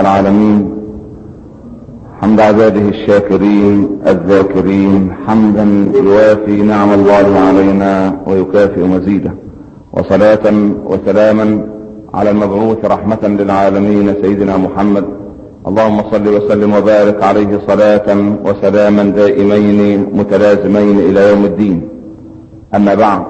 العالمين حمد عباده الشاكرين الذاكرين حمدا يوافي نعم الله علينا ويكافئ مزيده وصلاة وسلاما على المبعوث رحمة للعالمين سيدنا محمد اللهم صل وسلم وبارك عليه صلاة وسلاما دائمين متلازمين الى يوم الدين اما بعد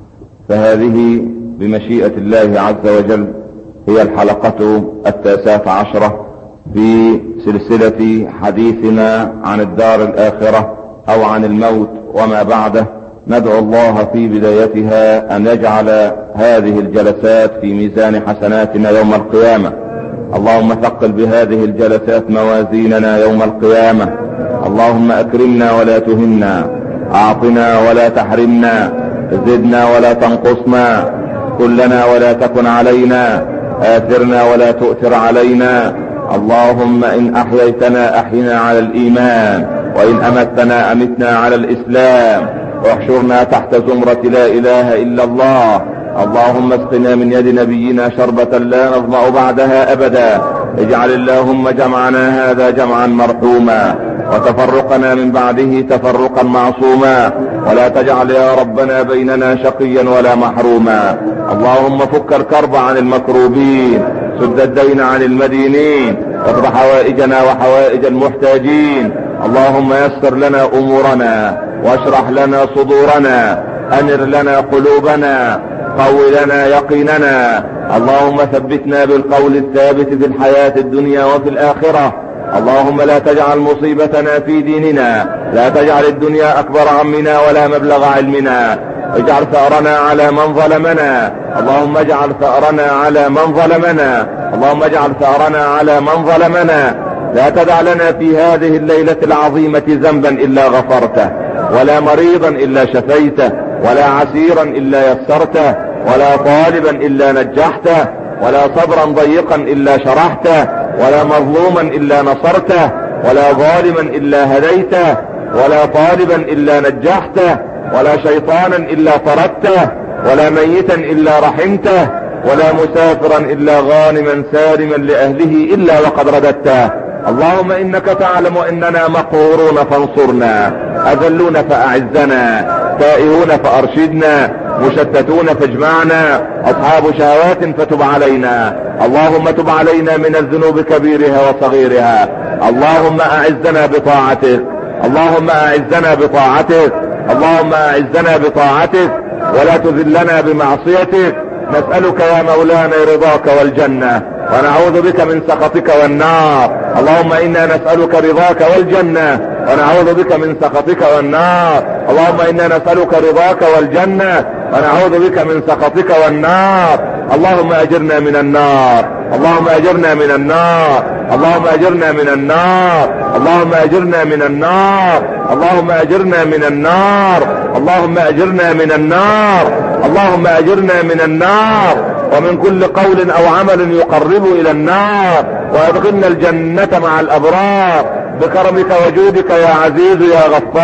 فهذه بمشيئة الله عز وجل هي الحلقة التاسعة عشرة في سلسلة حديثنا عن الدار الاخرة او عن الموت وما بعده ندعو الله في بدايتها ان يجعل هذه الجلسات في ميزان حسناتنا يوم القيامة اللهم ثقل بهذه الجلسات موازيننا يوم القيامة اللهم اكرمنا ولا تهنا اعطنا ولا تحرمنا زدنا ولا تنقصنا كلنا ولا تكن علينا آثرنا ولا تؤثر علينا اللهم إن أحييتنا أحينا على الإيمان وإن أمتنا أمتنا على الإسلام واحشرنا تحت زمرة لا إله إلا الله اللهم اسقنا من يد نبينا شربة لا نظمأ بعدها أبدا اجعل اللهم جمعنا هذا جمعا مرحوما وتفرقنا من بعده تفرقا معصوما ولا تجعل يا ربنا بيننا شقيا ولا محروما اللهم فك الكرب عن المكروبين سد الدين عن المدينين اقض حوائجنا وحوائج المحتاجين اللهم يسر لنا امورنا واشرح لنا صدورنا انر لنا قلوبنا قو لنا يقيننا اللهم ثبتنا بالقول الثابت في الحياة الدنيا وفي الاخرة اللهم لا تجعل مصيبتنا في ديننا لا تجعل الدنيا اكبر همنا ولا مبلغ علمنا اجعل ثأرنا على من ظلمنا اللهم اجعل ثأرنا على من ظلمنا اللهم اجعل ثأرنا على من ظلمنا لا تدع لنا في هذه الليلة العظيمة ذنبا الا غفرته ولا مريضا الا شفيته ولا عسيرا الا يسرته ولا طالبا الا نجحته ولا صبرا ضيقا الا شرحته ولا مظلوما الا نصرته ولا ظالما الا هديته ولا طالبا الا نجحته ولا شيطانا الا طردته ولا ميتا الا رحمته ولا مسافرا الا غانما سالما لاهله الا وقد رددته اللهم انك تعلم اننا مقهورون فانصرنا اذلون فاعزنا تائهون فارشدنا مشتتون فاجمعنا اصحاب شهوات فتب علينا اللهم تب علينا من الذنوب كبيرها وصغيرها اللهم اعزنا بطاعتك اللهم اعزنا بطاعتك اللهم اعزنا بطاعتك ولا تذلنا بمعصيتك نسألك يا مولانا رضاك والجنة ونعوذ بك من سخطك والنار اللهم انا نسألك رضاك والجنة ونعوذ بك من سخطك والنار اللهم انا نسألك رضاك والجنة ونعوذ بك من سخطك والنار اللهم اجرنا من النار اللهم اجرنا من النار اللهم اجرنا من النار اللهم اجرنا من النار اللهم اجرنا من النار اللهم اجرنا من النار اللهم اجرنا من النار ومن كل قول او عمل يقرب الى النار وادخلنا الجنة مع الابرار بكرمك وجودك يا عزيز يا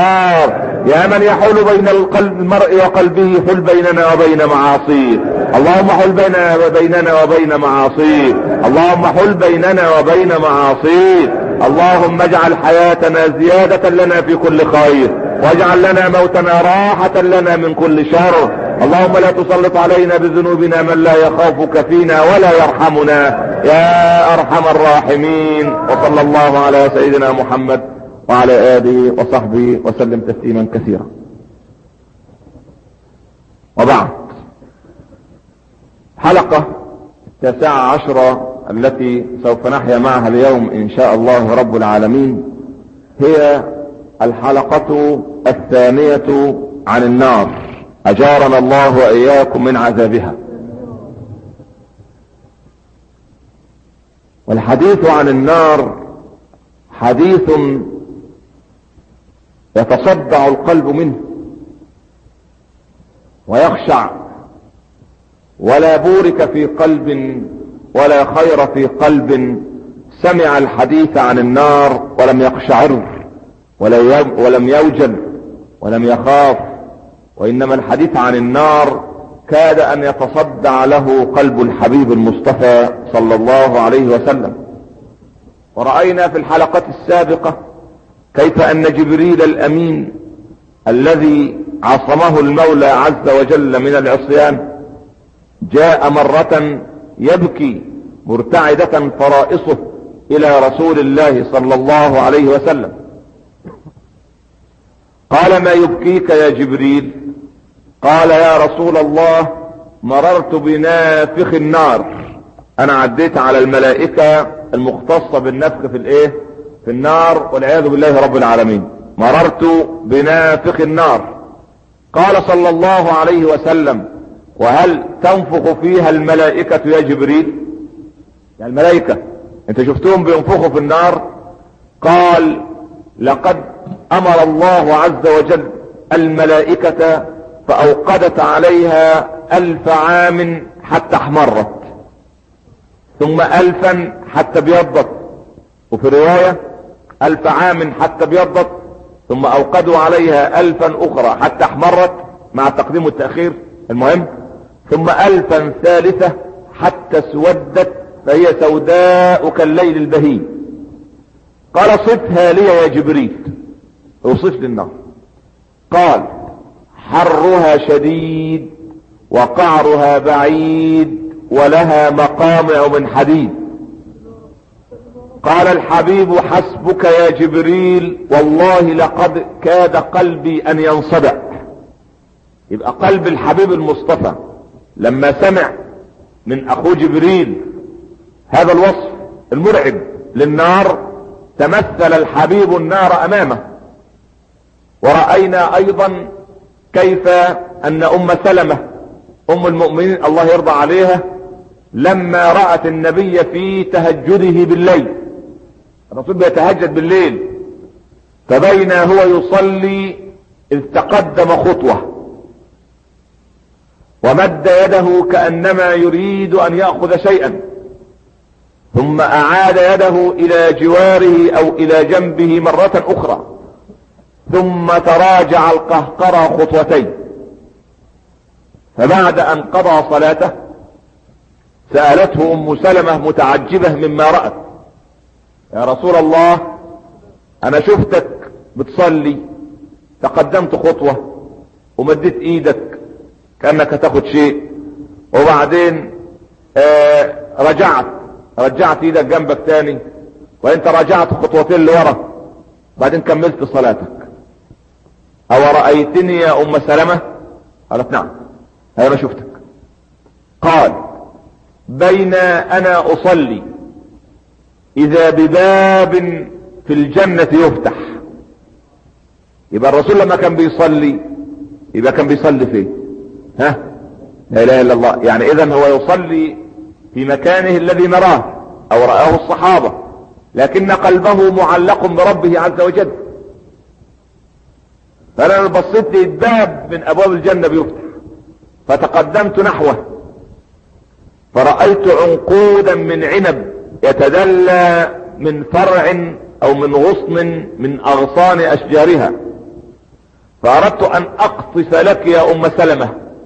غفار يا من يحول بين القلب المرء وقلبه حل بيننا وبين معاصيه اللهم حل بيننا وبيننا وبين معاصيه اللهم حل بيننا وبين معاصيه اللهم اجعل حياتنا زيادة لنا في كل خير واجعل لنا موتنا راحة لنا من كل شر اللهم لا تسلط علينا بذنوبنا من لا يخافك فينا ولا يرحمنا يا ارحم الراحمين وصلى الله على سيدنا محمد وعلى اله وصحبه وسلم تسليما كثيرا وبعد حلقة التاسعة عشرة التي سوف نحيا معها اليوم ان شاء الله رب العالمين هي الحلقة الثانية عن النار اجارنا الله واياكم من عذابها والحديث عن النار حديث يتصدع القلب منه ويخشع ولا بورك في قلب ولا خير في قلب سمع الحديث عن النار ولم يقشعر ولم يوجل ولم يخاف وانما الحديث عن النار كاد ان يتصدع له قلب الحبيب المصطفى صلى الله عليه وسلم ورأينا في الحلقة السابقة كيف ان جبريل الامين الذي عصمه المولى عز وجل من العصيان جاء مرة يبكي مرتعدة فرائصه الى رسول الله صلى الله عليه وسلم قال ما يبكيك يا جبريل قال يا رسول الله مررت بنافخ النار انا عديت على الملائكة المختصة بالنفخ في الايه في النار والعياذ بالله رب العالمين مررت بنافخ النار قال صلى الله عليه وسلم وهل تنفخ فيها الملائكة يا جبريل يعني الملائكة انت شفتهم بينفخوا في النار قال لقد امر الله عز وجل الملائكة فاوقدت عليها الف عام حتى احمرت ثم الفا حتى ابيضت وفي رواية الف عام حتى ابيضت ثم اوقدوا عليها الفا اخرى حتى احمرت مع التقديم والتأخير المهم ثم الفا ثالثة حتى اسودت فهي سوداء كالليل البهيم قال صفها لي يا جبريل اوصف لي النار قال حرها شديد وقعرها بعيد ولها مقامع من حديد قال الحبيب حسبك يا جبريل والله لقد كاد قلبي ان ينصدع يبقى قلب الحبيب المصطفى لما سمع من اخوه جبريل هذا الوصف المرعب للنار تمثل الحبيب النار امامه ورأينا ايضا كيف ان ام سلمة ام المؤمنين الله يرضى عليها لما رأت النبي في تهجده بالليل الرسول بيتهجد بالليل فبين هو يصلي اذ تقدم خطوة ومد يده كأنما يريد ان يأخذ شيئا ثم اعاد يده الى جواره او الى جنبه مرة اخرى ثم تراجع القهقرى خطوتين فبعد ان قضى صلاته سألته ام سلمة متعجبة مما رأت يا رسول الله انا شفتك بتصلي تقدمت خطوة ومديت ايدك كأنك تاخد شيء وبعدين آه رجعت رجعت ايدك جنبك تاني وانت رجعت خطوتين لورا بعدين كملت صلاتك او رأيتني يا ام سلمة قالت نعم انا شفتك قال بين انا اصلي اذا بباب في الجنة يفتح يبقى الرسول لما كان بيصلي يبقى كان بيصلي فين ها لا اله الا الله يعني اذا هو يصلي في مكانه الذي نراه او رآه الصحابة لكن قلبه معلق بربه عز وجل فانا بصيت لي باب من ابواب الجنة بيفتح فتقدمت نحوه فرأيت عنقودا من عنب يتدلى من فرع او من غصن من اغصان اشجارها فاردت ان اقطف لك يا ام سلمة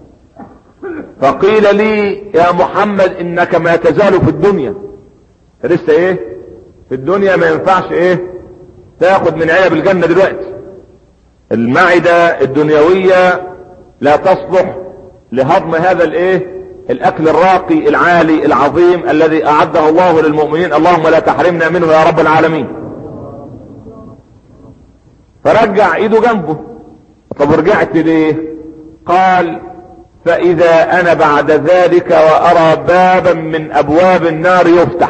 فقيل لي يا محمد انك ما تزال في الدنيا لسه ايه في الدنيا ما ينفعش ايه تاخد من عنب الجنة دلوقتي المعدة الدنيوية لا تصلح لهضم هذا الايه الاكل الراقي العالي العظيم الذي اعده الله للمؤمنين اللهم لا تحرمنا منه يا رب العالمين فرجع ايده جنبه طب رجعت ليه قال فاذا انا بعد ذلك وارى بابا من ابواب النار يفتح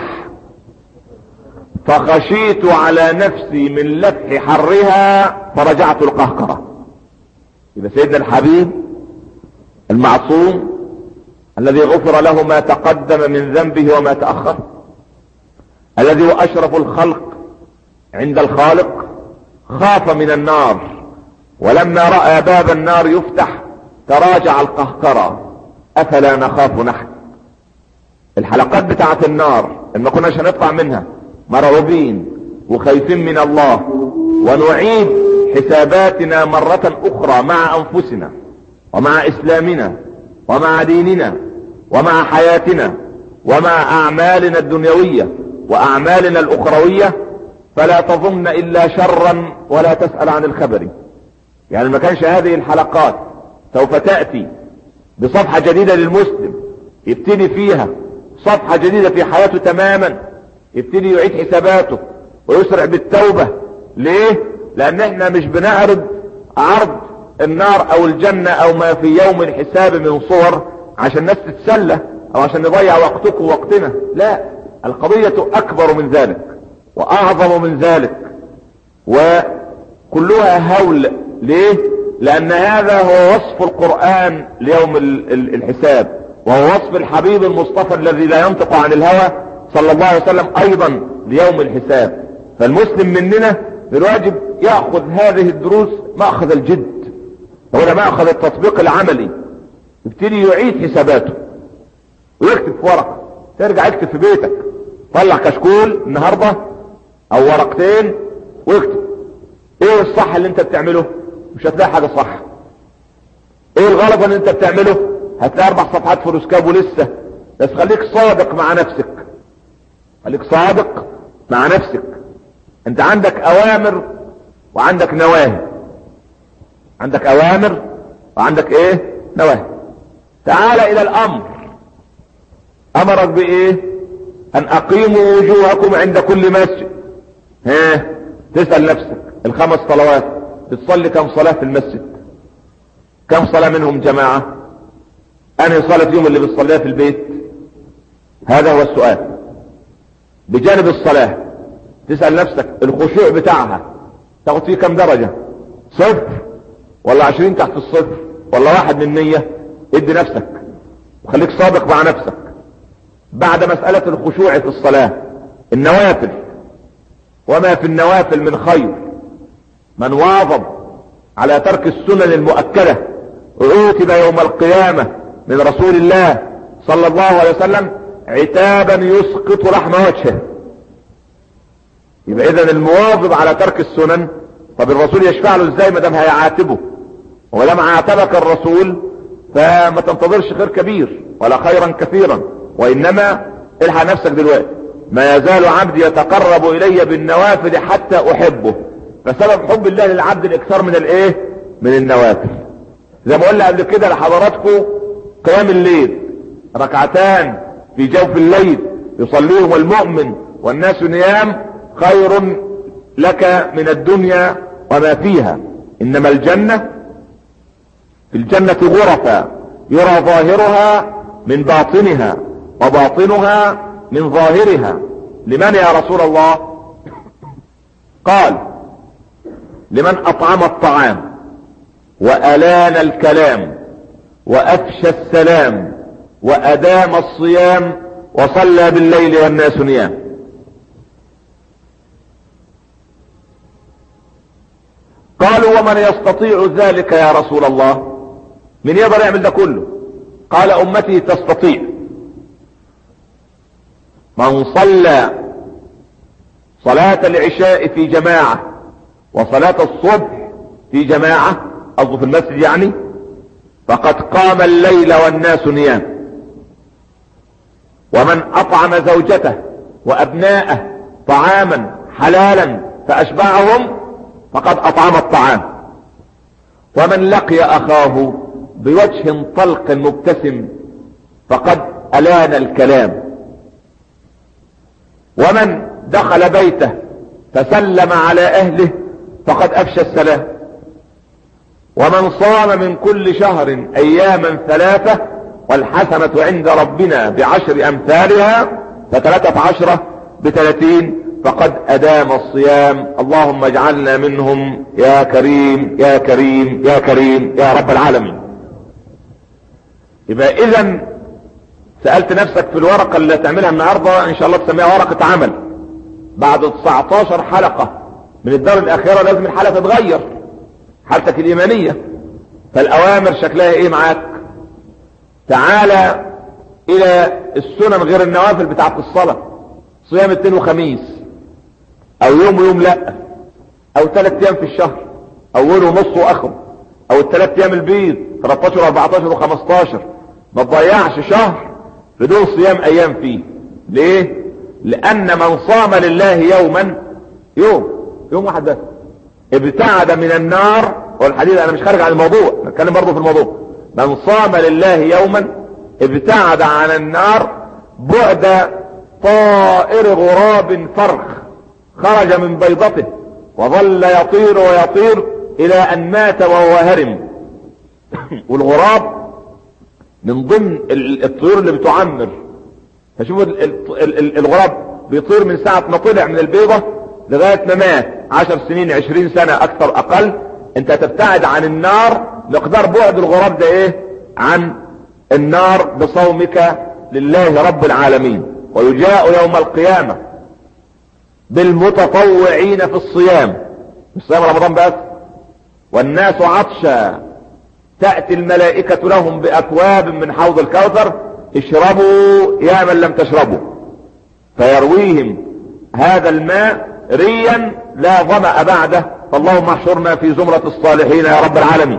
فخشيت على نفسي من لفح حرها فرجعت القهقرة يبقى سيدنا الحبيب المعصوم الذي غفر له ما تقدم من ذنبه وما تأخر الذي هو اشرف الخلق عند الخالق خاف من النار ولما رأى باب النار يفتح تراجع القهقرة افلا نخاف نحن الحلقات بتاعت النار ما كناش هنطلع منها مرعوبين وخايفين من الله ونعيد حساباتنا مرة اخرى مع انفسنا ومع اسلامنا ومع ديننا ومع حياتنا ومع اعمالنا الدنيوية واعمالنا الاخروية فلا تظن الا شرا ولا تسأل عن الخبر يعني ما كانش هذه الحلقات سوف تأتي بصفحة جديدة للمسلم يبتدي فيها صفحة جديدة في حياته تماما يبتدي يعيد حساباته ويسرع بالتوبة ليه لان احنا مش بنعرض عرض النار او الجنة او ما في يوم الحساب من صور عشان الناس تتسلى او عشان نضيع وقتك ووقتنا لا القضية اكبر من ذلك واعظم من ذلك وكلها هول ليه لان هذا هو وصف القرآن ليوم الحساب وهو وصف الحبيب المصطفى الذي لا ينطق عن الهوى صلى الله عليه وسلم ايضا ليوم الحساب فالمسلم مننا بالواجب يأخذ هذه الدروس مأخذ الجد هنا مأخذ التطبيق العملي يبتدي يعيد حساباته ويكتب في ورقة ترجع اكتب في بيتك طلع كشكول النهاردة او ورقتين واكتب ايه الصح اللي انت بتعمله مش هتلاقي حاجة صح ايه الغلط اللي انت بتعمله هتلاقي اربع صفحات في رسكاب ولسه بس خليك صادق مع نفسك خليك صادق مع نفسك انت عندك اوامر وعندك نواهي عندك اوامر وعندك ايه نواهي تعال الى الامر امرك بايه ان اقيموا وجوهكم عند كل مسجد ها تسأل نفسك الخمس صلوات بتصلي كم صلاة في المسجد كم صلاة منهم جماعة انهي صلاة يوم اللي بتصليها في البيت هذا هو السؤال بجانب الصلاة تسأل نفسك الخشوع بتاعها تاخد فيه كم درجة صفر ولا عشرين تحت الصفر ولا واحد من مية ادي نفسك وخليك صادق مع نفسك بعد مسألة الخشوع في الصلاة النوافل وما في النوافل من خير من واظب على ترك السنن المؤكدة عوتب يوم القيامة من رسول الله صلى الله عليه وسلم عتابا يسقط لحم وجهه يبقى اذا المواظب على ترك السنن طب الرسول يشفع له ازاي ما دام هيعاتبه ولما عاتبك الرسول فما تنتظرش خير كبير ولا خيرا كثيرا وانما الحق نفسك دلوقتي ما يزال عبدي يتقرب الي بالنوافل حتى احبه فسبب حب الله للعبد الاكثار من الايه من النوافل زي ما قلنا قبل كده لحضراتكم قيام الليل ركعتان في جوف الليل يصليهم المؤمن والناس نيام خير لك من الدنيا وما فيها انما الجنة في الجنة غرفا يرى ظاهرها من باطنها وباطنها من ظاهرها لمن يا رسول الله قال لمن اطعم الطعام والان الكلام وافشى السلام وادام الصيام وصلى بالليل والناس نيام قالوا ومن يستطيع ذلك يا رسول الله من يقدر يعمل ده كله قال امتي تستطيع من صلى صلاة العشاء في جماعة وصلاة الصبح في جماعة قصده في المسجد يعني فقد قام الليل والناس نيام ومن اطعم زوجته وابناءه طعاما حلالا فاشبعهم فقد اطعم الطعام ومن لقي اخاه بوجه طلق مبتسم فقد الان الكلام ومن دخل بيته فسلم على اهله فقد افشى السلام ومن صام من كل شهر اياما ثلاثة والحسنة عند ربنا بعشر امثالها فثلاثة عشرة بثلاثين فقد ادام الصيام اللهم اجعلنا منهم يا كريم يا كريم يا كريم يا رب العالمين يبقى اذا سألت نفسك في الورقة اللي تعملها النهاردة ان شاء الله تسميها ورقة عمل بعد 19 حلقة من الدار الاخيرة لازم الحالة تتغير حالتك الايمانية فالاوامر شكلها ايه معاك تعالى الى السنن غير النوافل بتاعت الصلاة صيام اثنين وخميس او يوم ويوم لا او ثلاث ايام في الشهر اوله ونصه واخره او الثلاث ايام البيض 13 و14 و15 ما تضيعش شهر بدون صيام ايام فيه ليه لان من صام لله يوما يوم يوم واحد بس ابتعد من النار والحديث انا مش خارج عن الموضوع نتكلم برضه في الموضوع من صام لله يوما ابتعد عن النار بعد طائر غراب فرخ خرج من بيضته وظل يطير ويطير الى ان مات وهو هرم والغراب من ضمن الطيور اللي بتعمر فشوف الغراب بيطير من ساعة ما طلع من البيضة لغاية ما مات عشر سنين عشرين سنة اكثر اقل انت تبتعد عن النار مقدار بعد الغراب ده ايه عن النار بصومك لله رب العالمين ويجاء يوم القيامة بالمتطوعين في الصيام مش صيام رمضان بس والناس عطشا تأتي الملائكة لهم بأكواب من حوض الكوثر اشربوا يا من لم تشربوا فيرويهم هذا الماء ريا لا ظمأ بعده فاللهم احشرنا في زمرة الصالحين يا رب العالمين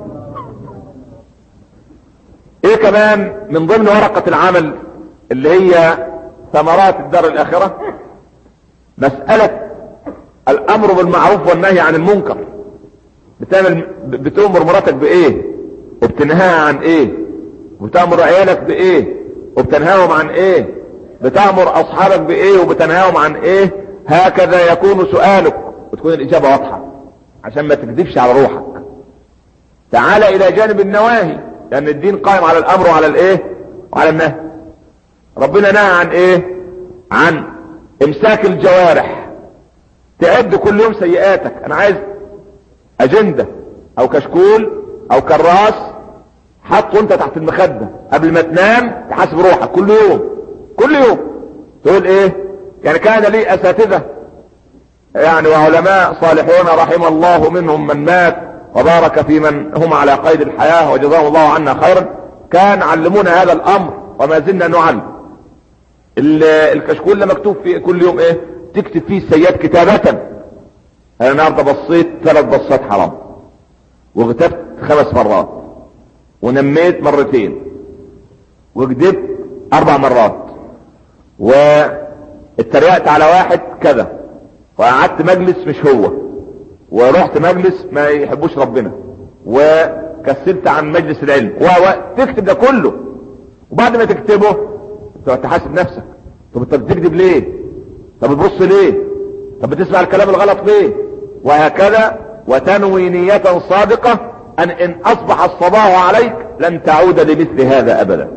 ايه كمان من ضمن ورقة العمل اللي هي ثمرات الدار الاخرة مسألة الامر بالمعروف والنهي عن المنكر بتعمل بتؤمر مراتك بايه وبتنهاها عن ايه وبتأمر عيالك بايه وبتنهاهم عن ايه بتأمر اصحابك بايه وبتنهاهم عن ايه هكذا يكون سؤالك وتكون الاجابة واضحة عشان ما تكذبش على روحك تعال الى جانب النواهي لان الدين قائم على الامر وعلى الايه وعلى النهي ربنا نهى عن ايه عن امساك الجوارح تعد كل يوم سيئاتك انا عايز اجندة او كشكول او كراس حطه انت تحت المخدة قبل ما تنام تحاسب روحك كل يوم كل يوم تقول ايه يعني كان لي اساتذة يعني وعلماء صالحون رحم الله منهم من مات وبارك في من هم على قيد الحياة وجزاهم الله عنا خيرا كان علمونا هذا الامر وما زلنا نعلم الكشكول اللي مكتوب فيه كل يوم ايه تكتب فيه السيئات كتابة انا النهارده بصيت ثلاث بصات حرام واغتبت خمس مرات ونميت مرتين وكذبت اربع مرات واتريقت على واحد كذا وقعدت مجلس مش هو ورحت مجلس ما يحبوش ربنا وكسلت عن مجلس العلم وتكتب ده كله وبعد ما تكتبه تقعد تحاسب نفسك طب انت بتكذب ليه طب بتبص ليه طب بتسمع الكلام الغلط ليه وهكذا وتنوي نية صادقة ان ان اصبح الصباح عليك لن تعود لمثل هذا ابدا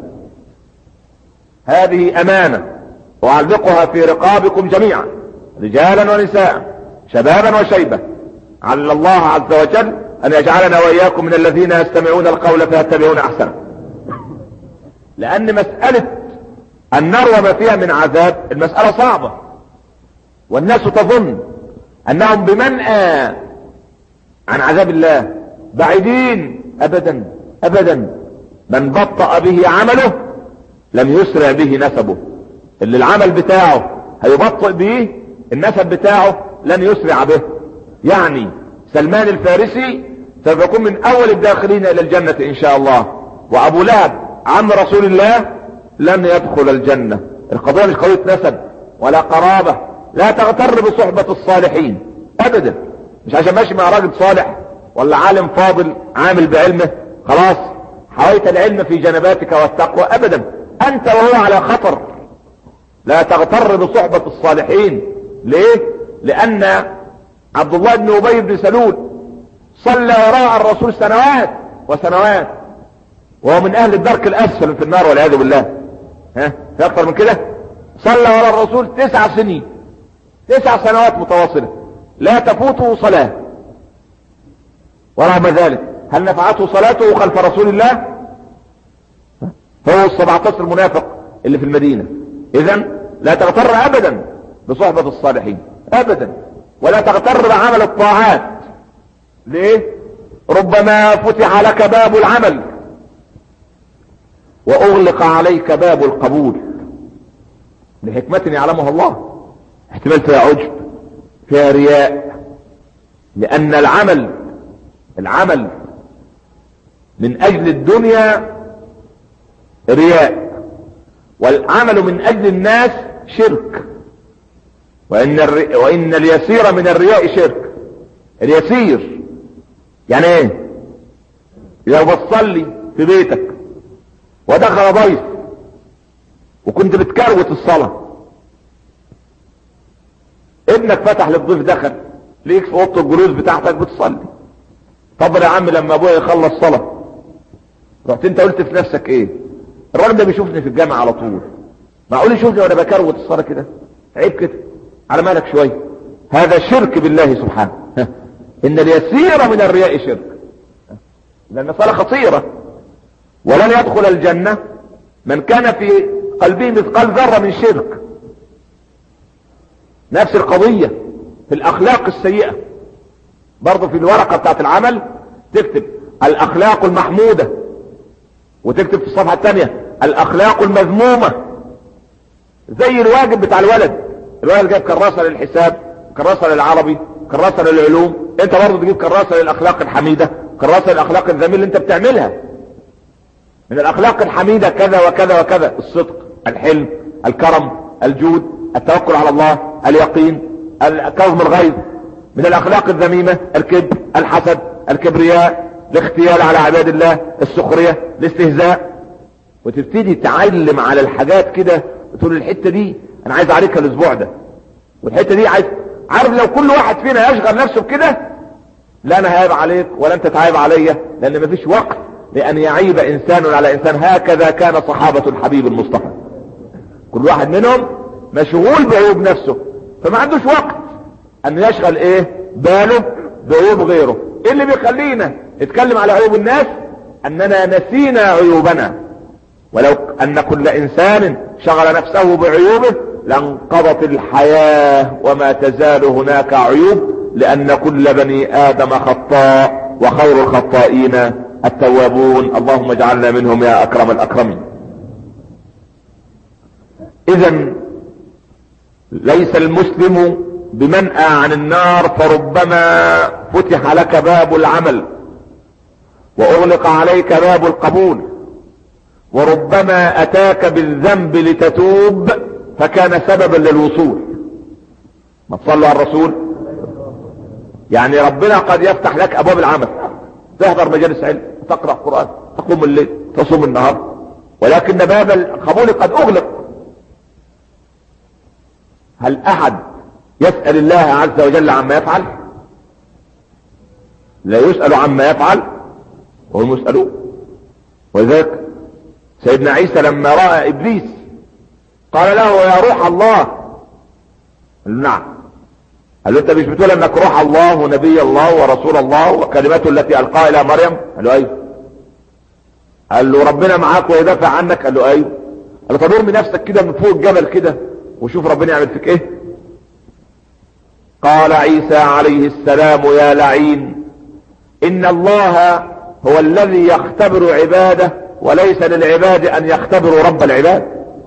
هذه امانة اعلقها في رقابكم جميعا رجالا ونساء شبابا وشيبة على الله عز وجل ان يجعلنا واياكم من الذين يستمعون القول فيتبعون احسنه لان مسألة النار وما فيها من عذاب المسألة صعبة والناس تظن انهم بمنأى عن عذاب الله بعيدين ابدا ابدا من بطأ به عمله لم يسرع به نسبه اللي العمل بتاعه هيبطئ به النسب بتاعه لن يسرع به يعني سلمان الفارسي سوف يكون من اول الداخلين الى الجنة ان شاء الله وابو لهب عم رسول الله لن يدخل الجنة القضية مش قضية نسب ولا قرابة لا تغتر بصحبة الصالحين ابدا مش عشان ماشي مع راجل صالح ولا عالم فاضل عامل بعلمه خلاص حويت العلم في جنباتك والتقوى ابدا انت وهو على خطر لا تغتر بصحبة الصالحين ليه لان عبد الله بن ابي بن سلول صلى وراء الرسول سنوات وسنوات وهو من اهل الدرك الاسفل في النار والعياذ بالله ها في اكتر من كده صلى وراء الرسول تسع سنين تسع سنوات متواصلة لا تفوته صلاة ورغم ذلك هل نفعته صلاته خلف رسول الله هو السبعتاشر المنافق اللي في المدينة اذا لا تغتر ابدا بصحبة الصالحين ابدا ولا تغتر بعمل الطاعات ليه ربما فتح لك باب العمل واغلق عليك باب القبول لحكمة يعلمها الله احتمال فيها عجب فيها رياء لان العمل العمل من اجل الدنيا رياء والعمل من اجل الناس شرك وإن, الري... وإن اليسير من الرياء شرك اليسير يعني ايه لو بتصلي في بيتك ودخل ضيف وكنت بتكروت الصلاة ابنك فتح للضيف دخل ليك في اوضه الجلوس بتاعتك بتصلي طب يا عم لما ابويا يخلص صلاة رحت انت قلت في نفسك ايه الراجل ده بيشوفني في الجامع على طول معقول يشوفني وانا بكروت الصلاة كده عيب كده على مالك شوية هذا شرك بالله سبحانه ان اليسير من الرياء شرك لان الصلاة خطيرة ولن يدخل الجنة من كان في قلبه مثقال ذرة من شرك نفس القضية في الاخلاق السيئة برضه في الورقة بتاعت العمل تكتب الاخلاق المحمودة وتكتب في الصفحة الثانية الاخلاق المذمومة زي الواجب بتاع الولد الولد جايب كراسة للحساب كراسة للعربي كراسة للعلوم انت برضه تجيب كراسة للاخلاق الحميدة كراسة للاخلاق الذميمة اللي انت بتعملها من الاخلاق الحميدة كذا وكذا وكذا الصدق الحلم الكرم الجود التوكل على الله اليقين كظم الغيظ من الاخلاق الذميمة الكذب الحسد الكبرياء الاختيال على عباد الله السخرية الاستهزاء وتبتدي تعلم على الحاجات كده تقول الحتة دي انا عايز اعرفها الاسبوع ده والحتة دي عايز عارف لو كل واحد فينا يشغل نفسه بكده لا انا هايب عليك ولا انت تعايب عليا لان مفيش وقت لان يعيب انسان على انسان هكذا كان صحابة الحبيب المصطفى كل واحد منهم مشغول بعيوب نفسه فما عندوش وقت ان يشغل ايه باله بعيوب غيره ايه اللي بيخلينا نتكلم على عيوب الناس اننا نسينا عيوبنا ولو ان كل انسان شغل نفسه بعيوبه لانقضت الحياة وما تزال هناك عيوب لان كل بني ادم خطاء وخير الخطائين التوابون اللهم اجعلنا منهم يا اكرم الاكرمين اذا ليس المسلم بمنأى عن النار فربما فتح لك باب العمل واغلق عليك باب القبول وربما اتاك بالذنب لتتوب فكان سببا للوصول ما تصلوا على الرسول يعني ربنا قد يفتح لك ابواب العمل تحضر مجالس علم تقرأ قرآن تقوم الليل تصوم النهار ولكن باب القبول قد اغلق هل احد يسأل الله عز وجل عما يفعل لا يسأل عما يفعل وهم يسألون ولذلك سيدنا عيسى لما رأى ابليس قال له يا روح الله قال له نعم قال له انت مش بتقول انك روح الله ونبي الله ورسول الله وكلمته التي القاها الى مريم قال له ايوه قال له ربنا معاك ويدافع عنك قال له ايوه قال له طب ارمي نفسك كده من فوق الجبل كده وشوف ربنا يعمل فيك ايه قال عيسى عليه السلام يا لعين ان الله هو الذي يختبر عباده وليس للعباد ان يختبروا رب العباد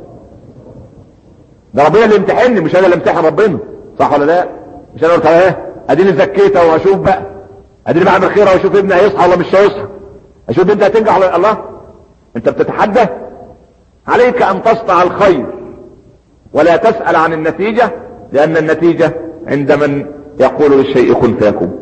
ده ربنا اللي امتحني مش انا اللي امتحن ربنا صح ولا لا مش انا قلت ايه اديني زكيتها واشوف بقى اديني بعمل خير واشوف ابني هيصحى ولا مش هيصحى اشوف انت هتنجح ولا الله انت بتتحدى عليك ان تصنع الخير ولا تسأل عن النتيجة لان النتيجة عند من يقول للشيء كن فيكون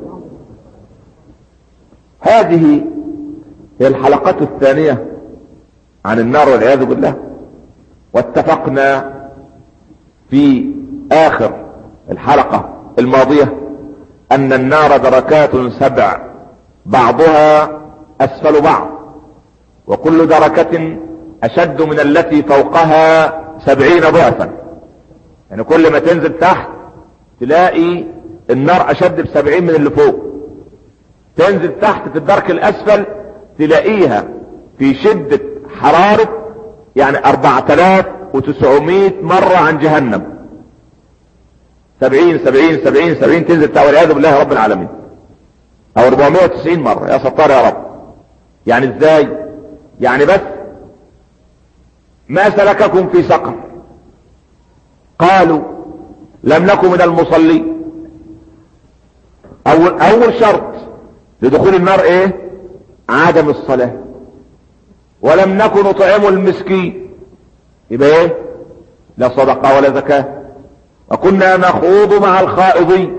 هذه هي الحلقة الثانية عن النار والعياذ بالله واتفقنا في اخر الحلقة الماضية ان النار دركات سبع بعضها اسفل بعض وكل دركة اشد من التي فوقها سبعين ضعفا يعني كل ما تنزل تحت تلاقي النار اشد بسبعين من اللي فوق تنزل تحت في الدرك الاسفل تلاقيها في شدة حرارة يعني اربعة الاف وتسعمائة مرة عن جهنم سبعين سبعين سبعين سبعين تنزل تحت والعياذ بالله رب العالمين او 490 مرة يا ستار يا رب يعني ازاي يعني بس ما سلككم في سقر قالوا لم نكن من المصلين اول, أول شرط لدخول النار ايه عدم الصلاة ولم نكن نطعم المسكين يبقى ايه لا صدقة ولا زكاة وكنا نخوض مع الخائضين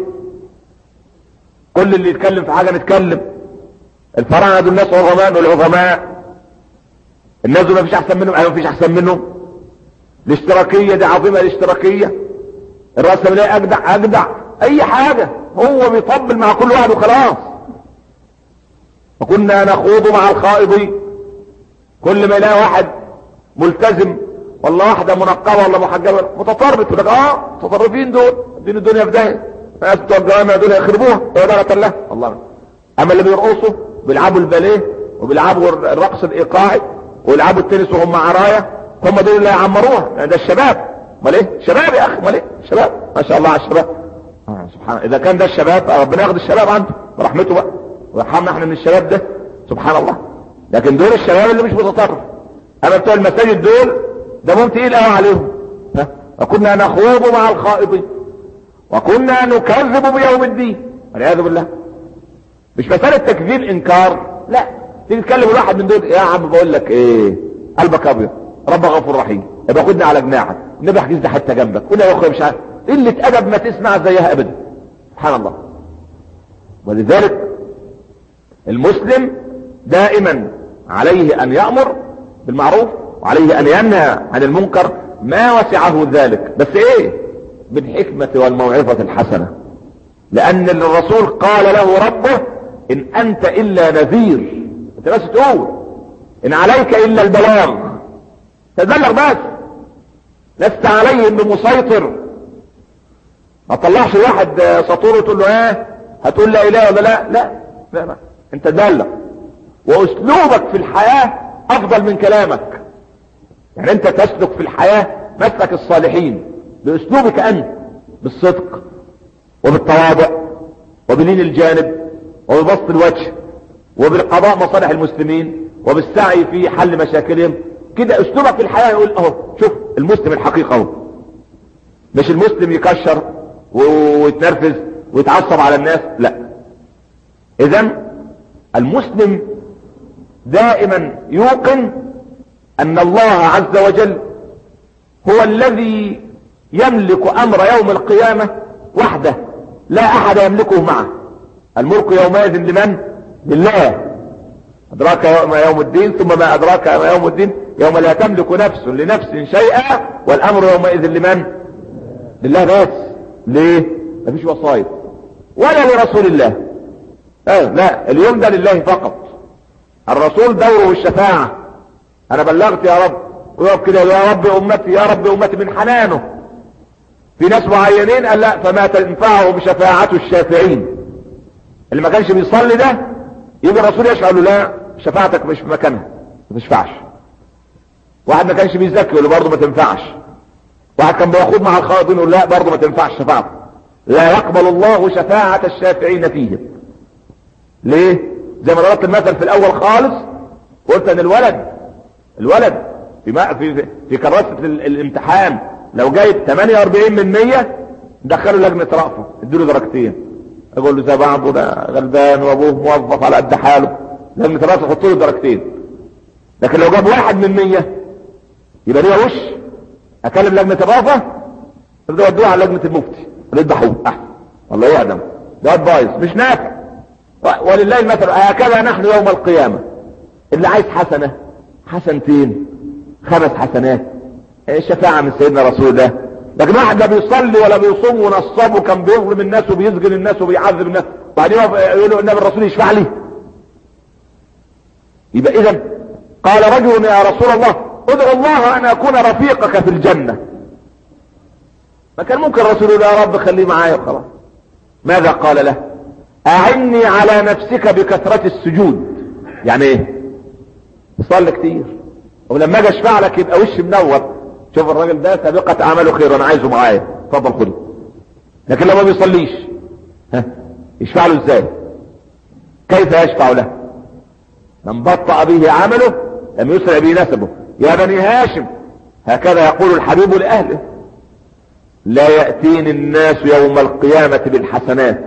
كل اللي يتكلم في حاجة نتكلم الفراعنة دول ناس عظماء والعظماء الناس دول مفيش احسن منهم ايوه مفيش احسن منهم الاشتراكية دي عظيمة الاشتراكية الرأسمالية اجدع اجدع اي حاجة هو بيطبل مع كل واحد وخلاص وكنا نخوض مع الخائضين كل ما يلاقي واحد ملتزم ولا واحدة منقبة ولا محجبة متطرف يقول لك اه متطرفين دول دين الدنيا في داهية ناس بتوع الجوامع دول يخربوها عبادة الله الله اما اللي بيرقصوا بيلعبوا الباليه وبيلعبوا الرقص الايقاعي ويلعبوا التنس وهم عرايا هم دول اللي هيعمروها ده الشباب امال ايه شباب يا اخي امال ايه شباب ما شاء الله على الشباب آه سبحان الله اذا كان ده الشباب ربنا ياخد الشباب عنده برحمته بقى ويرحمنا احنا من الشباب ده سبحان الله لكن دول الشباب اللي مش متطرف اما بتوع المساجد دول ده مهم تقيل قوي عليهم ها وكنا نخوض مع الخائضين وكنا نكذب بيوم الدين والعياذ بالله مش مسألة تكذيب انكار لا تيجي تكلم الواحد من دول يا عم بقول لك ايه قلبك ابيض رب غفور رحيم يبقى خدني على جناحك النبي حجز ده حتى جنبك قول يا اخويا مش عارف قلة ادب ما تسمع زيها ابدا سبحان الله ولذلك المسلم دائما عليه ان يأمر بالمعروف وعليه ان ينهى عن المنكر ما وسعه ذلك بس ايه بالحكمة والموعظة الحسنة لان الرسول قال له ربه ان انت الا نذير انت بس تقول ان عليك الا البلاغ تبلغ بس لست عليهم بمسيطر ما تطلعش واحد سطور وتقول له ايه هتقول لا اله ولا لا لا لا, لا. انت تبلغ واسلوبك في الحياة افضل من كلامك يعني انت تسلك في الحياة مسلك الصالحين باسلوبك انت بالصدق وبالتواضع وبلين الجانب وببسط الوجه وبالقضاء مصالح المسلمين وبالسعي في حل مشاكلهم كده اسلوبك في الحياة يقول اهو شوف المسلم الحقيقة اهو مش المسلم يكشر ويتنرفز ويتعصب على الناس لا اذا المسلم دائما يوقن ان الله عز وجل هو الذي يملك امر يوم القيامة وحده لا احد يملكه معه الملك يومئذ لمن لله ادراك يوم, يوم الدين ثم ما ادراك يوم الدين يوم لا تملك نفس لنفس شيئا والامر يومئذ لمن لله بس ليه مفيش وصايا ولا لرسول الله اه لا اليوم ده لله فقط الرسول دوره الشفاعة انا بلغت يا رب ويقف كده يا رب امتي يا رب امتي من حنانه في ناس معينين قال لا فما تنفعهم شفاعة الشافعين اللي ما كانش بيصلي ده يجي الرسول يشفع له لا شفاعتك مش في مكانها ما تشفعش واحد ما كانش بيزكي يقول له برضه ما تنفعش واحد كان بيخوض مع الخائضين يقول لا برضه ما تنفعش شفاعته لا يقبل الله شفاعة الشافعين فيهم ليه زي ما ضربت المثل في الاول خالص قلت ان الولد الولد في ما في في كراسة الامتحان لو جايب 48 من 100 دخلوا لجنة رأفة اديله درجتين اقول له زي بعضه ده غلبان وابوه موظف على قد حاله لجنة رأفة حط له درجتين لكن لو جاب واحد من 100 يبقى ليه وش اكلم لجنة الرأفة تبدأ ودوه على لجنة المفتي يذبحوه احسن والله يعدم ده بايظ مش نافع ولله المثل هكذا نحن يوم القيامة اللي عايز حسنة حسنتين خمس حسنات الشفاعة من سيدنا رسول الله لكن واحد لا بيصلي ولا بيصوم ونصاب وكان بيظلم الناس وبيسجن الناس وبيعذب الناس وبعدين يقول له النبي الرسول يشفع لي يبقى اذا قال رجل يا رسول الله ادعو الله ان اكون رفيقك في الجنة ما كان ممكن الرسول يقول يا رب خليه معايا وخلاص ماذا قال له اعني على نفسك بكثرة السجود يعني ايه صلي كتير ولما اجي اشفع لك يبقى وش منور شوف الراجل ده سابقة اعماله خير انا عايزه معايا اتفضل خده لكن لو ما بيصليش ها يشفع له ازاي كيف يشفع له من بطأ به عمله لم يسرع به نسبه يا بني هاشم هكذا يقول الحبيب لأهله لا يأتيني الناس يوم القيامة بالحسنات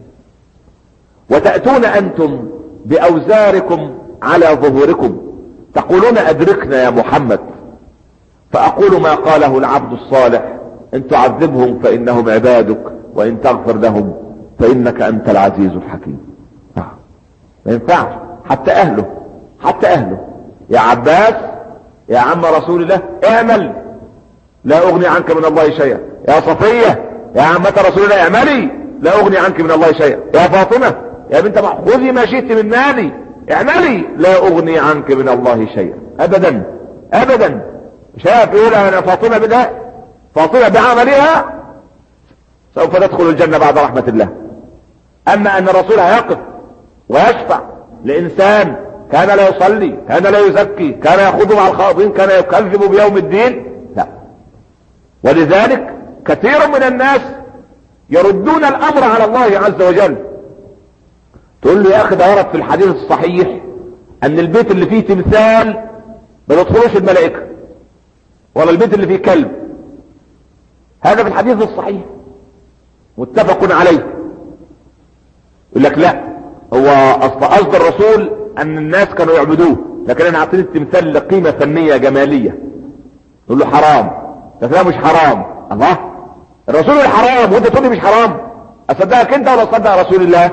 وتأتون أنتم بأوزاركم على ظهوركم تقولون أدركنا يا محمد فأقول ما قاله العبد الصالح ان تعذبهم فانهم عبادك وان تغفر لهم فانك انت العزيز الحكيم ما ينفعش حتى اهله حتى اهله يا عباس يا عم رسول الله اعمل لا اغني عنك من الله شيئا يا صفية يا عمة رسول الله اعملي لا اغني عنك من الله شيئا يا فاطمة يا بنت خذي ما شئت من مالي اعملي لا اغني عنك من الله شيئا ابدا ابدا شاف يقول انا فاطمة بدا فاطمة بعملها سوف تدخل الجنة بعد رحمة الله اما ان الرسول هيقف ويشفع لانسان كان لا يصلي كان لا يزكي كان يخوض مع الخاطئين كان يكذب بيوم الدين لا ولذلك كثير من الناس يردون الامر على الله عز وجل تقول له يا اخي ده ورد في الحديث الصحيح ان البيت اللي فيه تمثال ما تدخلوش الملائكه ولا البيت اللي فيه كلب هذا في الحديث الصحيح متفق عليه يقول لك لا هو اصل قصد الرسول ان الناس كانوا يعبدوه لكن انا اعطيت التمثال لقيمه فنيه جماليه يقول له حرام ده مش حرام الله الرسول الحرام وانت تقول لي مش حرام اصدقك انت ولا اصدق رسول الله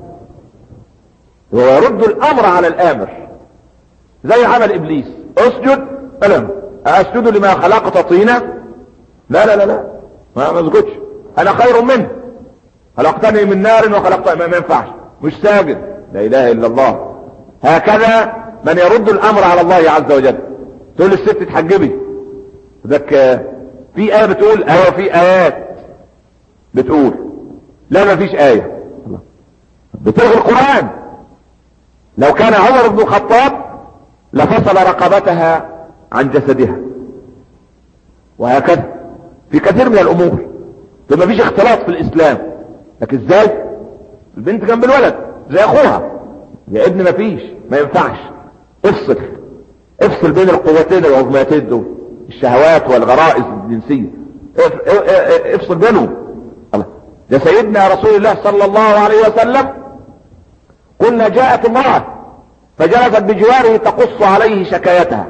هو يرد الامر على الامر زي عمل ابليس اسجد الم اسجد لما خلقت طينا لا لا لا لا ما ما اسجدش انا خير منه خلقتني من نار وخلقتني ما, ما ينفعش مش ساجد لا اله الا الله هكذا من يرد الامر على الله عز وجل تقول للست تحجبي ذاك في ايه بتقول ايوه في ايات بتقول لا ما فيش ايه بتلغي القران لو كان عمر بن الخطاب لفصل رقبتها عن جسدها وهكذا في كثير من الامور ما فيش اختلاط في الاسلام لكن ازاي البنت جنب الولد زي اخوها يا ابن ما فيش ما ينفعش افصل افصل بين القوتين العظمتين دول الشهوات والغرائز الجنسية افصل بينهم الله ده سيدنا رسول الله صلى الله عليه وسلم قلنا جاءت امرأة فجلست بجواره تقص عليه شكايتها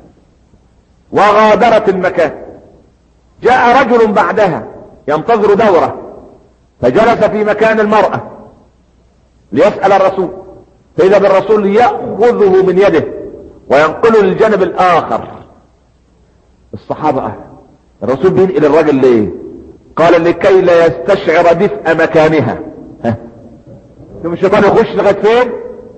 وغادرت المكان جاء رجل بعدها ينتظر دوره فجلس في مكان المرأة ليسأل الرسول فإذا بالرسول يأخذه من يده وينقله للجانب الآخر الصحابة أهل الرسول بينقل الرجل ليه قال لكي لا يستشعر دفء مكانها ها ثم الشيطان يخش لغاية فين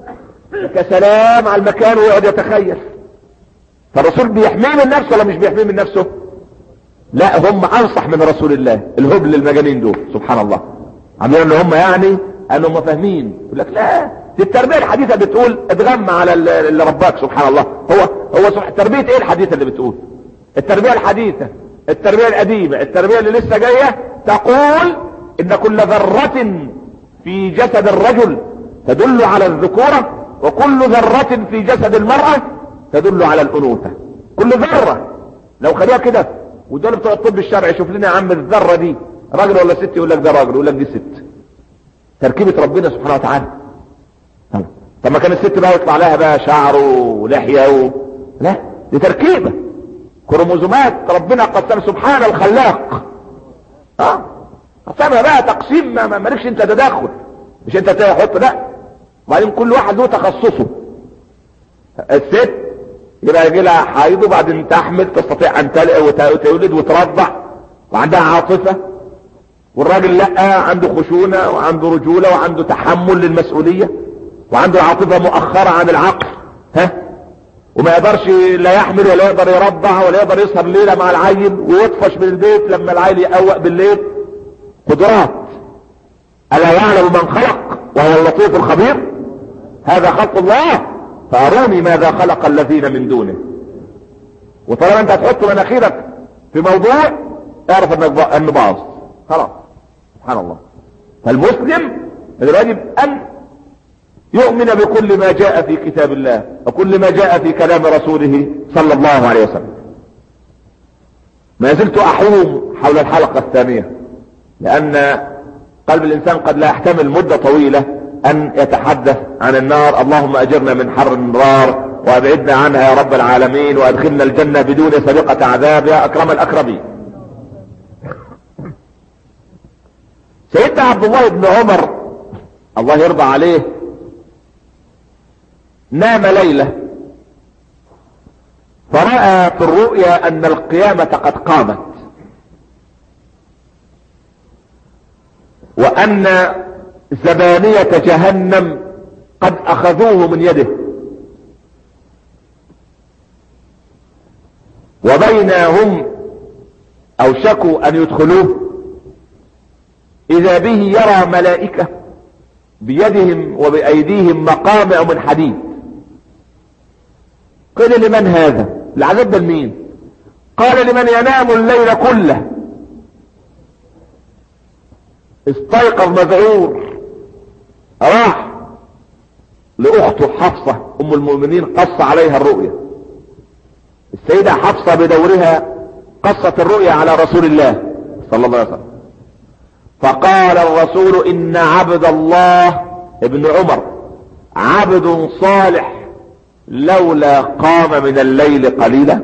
كسلام على المكان ويقعد يتخيل فالرسول بيحميه من نفسه ولا مش بيحميه من نفسه لا هم انصح من رسول الله الهبل المجانين دول سبحان الله عاملين ان هم يعني انهم فاهمين يقول لك لا دي التربيه الحديثه بتقول اتغم على اللي رباك سبحان الله هو هو تربيه ايه الحديثه اللي بتقول التربيه الحديثه التربيه القديمه التربيه اللي لسه جايه تقول ان كل ذره في جسد الرجل تدل على الذكوره وكل ذره في جسد المراه تدل على الانوثه كل ذره لو خليها كده ودول بتوع الطب الشرعي شوف لنا يا عم الذره دي راجل ولا ست يقول لك ده راجل يقول لك دي ست تركيبه ربنا سبحانه وتعالى طب ما كان الست بقى يطلع لها بقى شعر ولحيه و... لا دي تركيبه كروموزومات ربنا قسم سبحان الخلاق اه قسمها بقى تقسيم ما مالكش انت تدخل مش انت تحط لا وبعدين كل واحد له تخصصه الست يبقى يجي لها حيض وبعدين تحمل تستطيع ان تولد وترضع وعندها عاطفة والراجل لا عنده خشونة وعنده رجولة وعنده تحمل للمسؤولية وعنده عاطفة مؤخرة عن العقل ها وما يقدرش لا يحمل ولا يقدر يرضع ولا يقدر يسهر ليلة مع العيل ويطفش من البيت لما العيل يقوق بالليل قدرات ألا يعلم من خلق وهو اللطيف الخبير هذا خلق الله فاروني ماذا خلق الذين من دونه وطالما انت هتحط مناخيرك في موضوع اعرف انك انه باظ خلاص سبحان الله فالمسلم الواجب ان يؤمن بكل ما جاء في كتاب الله وكل ما جاء في كلام رسوله صلى الله عليه وسلم ما زلت احوم حول الحلقة الثانية لان قلب الانسان قد لا يحتمل مدة طويلة ان يتحدث عن النار اللهم اجرنا من حر النار وابعدنا عنها يا رب العالمين وادخلنا الجنة بدون سابقة عذاب يا اكرم الاكرمين سيدنا عبد الله بن عمر الله يرضى عليه نام ليلة فرأى في الرؤيا أن القيامة قد قامت وأن زبانية جهنم قد أخذوه من يده وبينهم أوشكوا أن يدخلوه إذا به يرى ملائكة بيدهم وبأيديهم مقامع من حديد قيل لمن هذا العذاب ده لمين قال لمن ينام الليل كله استيقظ مذعور راح لاخته حفصة ام المؤمنين قص عليها الرؤيا السيدة حفصة بدورها قصت الرؤيا على رسول الله صلى الله عليه وسلم فقال الرسول ان عبد الله ابن عمر عبد صالح لولا قام من الليل قليلا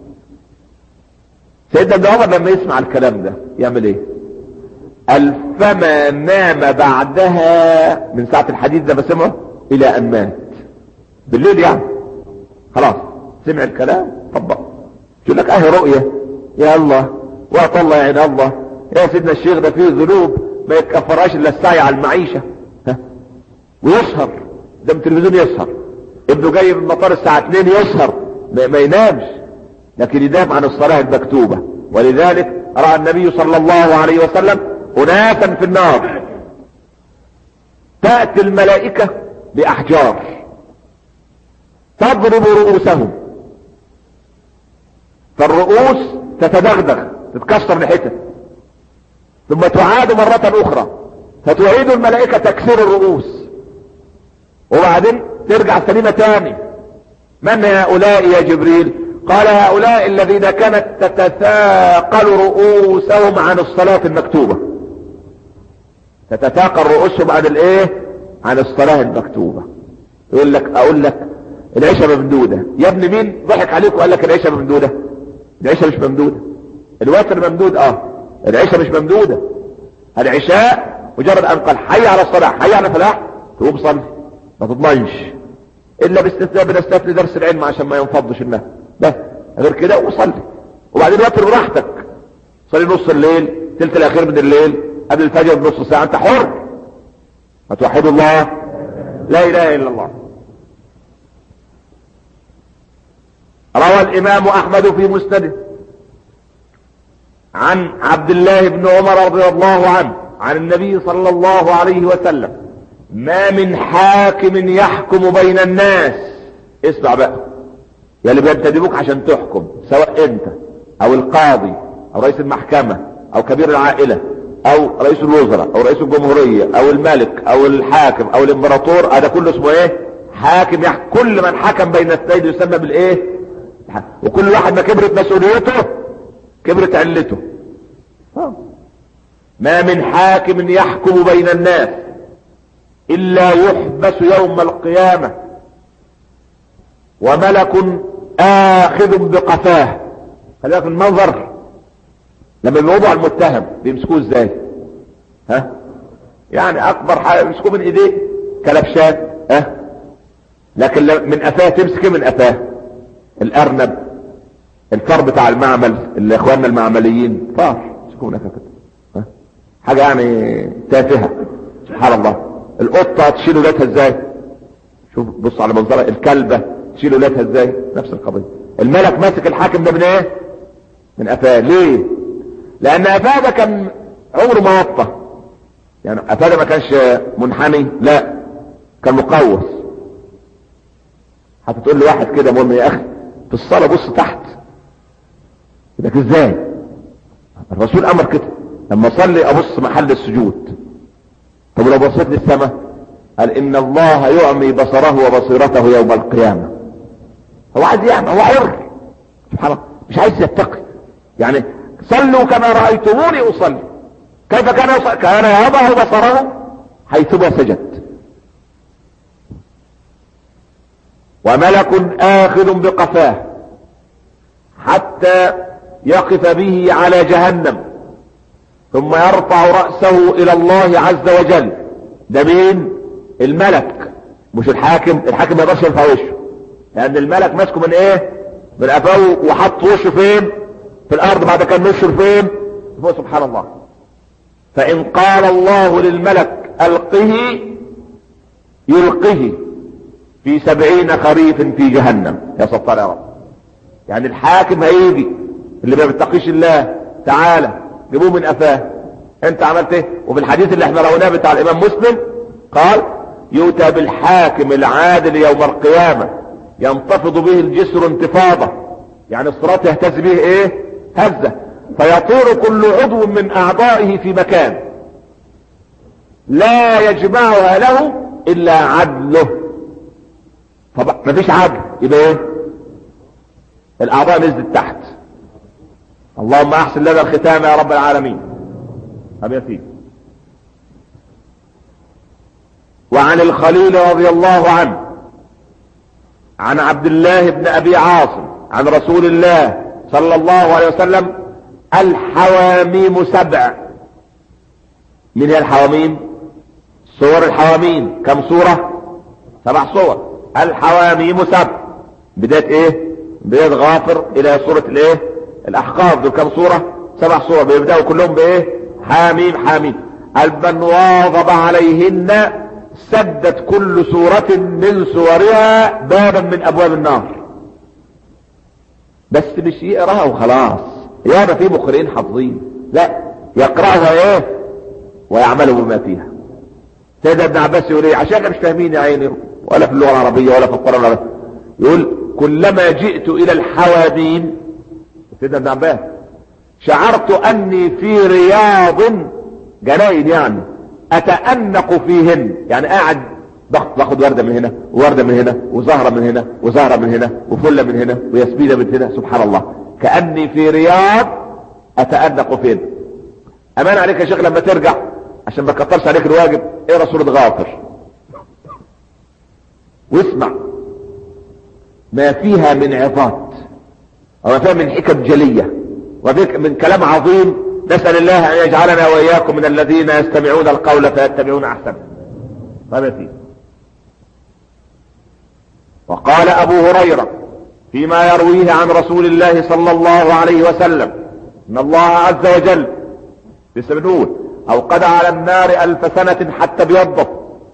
سيدنا ابن عمر لما يسمع الكلام ده يعمل ايه قال فما نام بعدها من ساعة الحديث ده بسمعه الى ان مات بالليل يعني خلاص سمع الكلام طبق يقول لك اهي رؤية يا الله وقت الله يعني الله يا سيدنا الشيخ ده فيه ذنوب ما يتكفرهاش الا السعي على المعيشة ها ويسهر ده من التلفزيون يسهر ابنه جاي من المطار الساعة 2 يسهر ما, ما ينامش لكن ينام عن الصلاة المكتوبة ولذلك رأى النبي صلى الله عليه وسلم أناسا في النار تأتي الملائكة بأحجار تضرب رؤوسهم فالرؤوس تتدغدغ تتكسر لحتت ثم تعاد مرة أخرى فتعيد الملائكة تكسير الرؤوس وبعدين ترجع سليمة تاني من هؤلاء يا جبريل قال هؤلاء الذين كانت تتثاقل رؤوسهم عن الصلاة المكتوبة تتثاقل رؤوسهم عن الايه عن الصلاة المكتوبة يقول لك اقول لك العيشة ممدودة يا ابن مين ضحك عليك وقال لك العيشة ممدودة العيشة مش ممدودة الوتر ممدود اه العيشة مش ممدودة العشاء مجرد ان قال حي على الصلاة حي على الفلاح تقوم صلي ما تضمنش الا باستثناء بنستثني درس العلم عشان ما ينفضش النهي بس غير كده وصلي وبعدين وتر براحتك صلي نص الليل تلت الاخير من الليل قبل الفجر بنص ساعة انت حر هتوحد الله لا اله الا الله روى الامام احمد في مسنده عن عبد الله بن عمر رضي الله عنه عن النبي صلى الله عليه وسلم ما من حاكم يحكم بين الناس اسمع بقى يا اللي بينتدبوك عشان تحكم سواء انت او القاضي او رئيس المحكمة او كبير العائلة او رئيس الوزراء او رئيس الجمهورية او الملك او الحاكم او الامبراطور هذا كله اسمه ايه حاكم يحكم كل من حكم بين اثنين يسمى بالايه وكل واحد ما كبرت مسؤوليته كبرت علته ما من حاكم يحكم بين الناس الا يحبس يوم القيامة وملك اخذ بقفاه خلي بالك المنظر لما بيوضع المتهم بيمسكوه ازاي ها يعني اكبر حاجه يمسكوه من ايديه كلبشات ها لكن من قفاه تمسك من قفاه الارنب الفار بتاع المعمل اللي اخواننا المعمليين فار يمسكوه من قفاه كده ها حاجه يعني تافهه سبحان الله القطه تشيل ولادها ازاي شوف بص على منظرها الكلبه تشيل ولادها ازاي نفس القضيه الملك ماسك الحاكم ده من ايه من قفاه ليه لان قفاه ده كان عمره ما وطى يعني قفاه ده ما كانش منحني لا كان مقوس هتقول لي واحد كده مهم يا اخي في الصلاه بص تحت لك ازاي الرسول امر كده لما اصلي ابص محل السجود طب لو بصيت للسماء قال ان الله يعمي بصره وبصيرته يوم القيامه هو عايز يعمل هو حر سبحان الله مش عايز يتقي يعني صلوا كما رأيتموني أصلي كيف كان يصلي كان يضع بصره حيثما سجد وملك آخذ بقفاه حتى يقف به على جهنم ثم يرفع رأسه الى الله عز وجل ده مين الملك مش الحاكم الحاكم ما يقدرش يرفع وشه لان الملك ماسكه من ايه من قفاه وحط وشه فين في الارض بعد كان نشر فين فوق سبحان الله فان قال الله للملك القه يلقه في سبعين خريف في جهنم يا ستار يا رب يعني الحاكم هيجي اللي ما بيتقيش الله تعالى جيبوه من قفاه انت عملت ايه وفي الحديث اللي احنا رويناه بتاع الامام مسلم قال يؤتى بالحاكم العادل يوم القيامة ينتفض به الجسر انتفاضة يعني الصراط يهتز به ايه هزة فيطير كل عضو من اعضائه في مكان لا يجمعها له الا عدله طبعا مفيش عدل يبقى ايه الاعضاء نزلت تحت اللهم احسن لنا الختام يا رب العالمين ابي ياسين وعن الخليل رضي الله عنه عن عبد الله بن ابي عاصم عن رسول الله صلى الله عليه وسلم الحواميم سبع من هي الحواميم صور الحواميم كم صورة سبع صور الحواميم سبع بداية ايه بداية غافر الى صورة الايه الاحقاف دول كم صورة سبع صور بيبدأوا كلهم بايه حاميم حاميم من واظب عليهن سدت كل سورة من سورها بابا من ابواب النار بس مش يقراها وخلاص ياما في مقرئين حافظين لا يقراها ايه ويعملوا بما فيها سيدنا ابن عباس يقول ايه عشان مش فاهمين يا عيني ولا في اللغه العربيه ولا في القران العربي يقول كلما جئت الى الحوادين سيدنا ابن عباس شعرت اني في رياض جناين يعني اتأنق فيهن يعني قاعد باخد وردة من هنا ووردة من هنا وزهرة من هنا وزهرة من هنا وفلة من هنا وياسمينة من هنا سبحان الله كأني في رياض اتأنق فين امان عليك يا شيخ لما ترجع عشان ما كترش عليك الواجب اقرا سورة غافر واسمع ما فيها من عظات وما فيها من حكم جلية وفيها من كلام عظيم نسأل الله ان يجعلنا واياكم من الذين يستمعون القول فيتبعون احسنه طيب يا سيدي وقال ابو هريرة فيما يرويه عن رسول الله صلى الله عليه وسلم ان الله عز وجل لسه بنقول اوقد على النار الف سنة حتى بيضت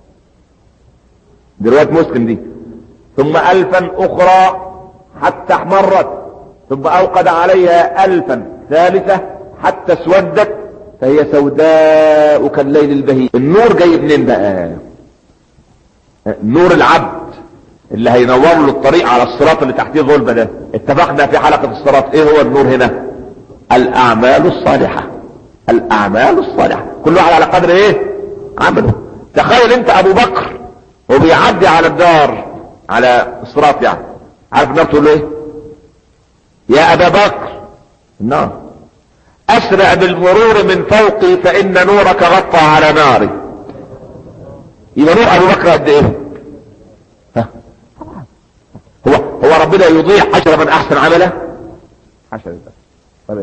دي رواية مسلم دي ثم الفا اخرى حتى احمرت ثم اوقد عليها الفا ثالثة حتى اسودت فهي سوداء كالليل البهيم النور جاي منين بقى نور العبد اللي هينور له الطريق على الصراط اللي تحتيه ظلمه ده اتفقنا في حلقة الصراط ايه هو النور هنا الاعمال الصالحة الاعمال الصالحة كل واحد على قدر ايه عمله تخيل انت ابو بكر وبيعدي على الدار على الصراط يعني عارف النار تقول له ايه يا ابا بكر النار اسرع بالمرور من فوقي فان نورك غطى على ناري يبقى نور ابو بكر قد ايه ها هو هو ربنا يضيع عشرة من احسن عمله عشرة بس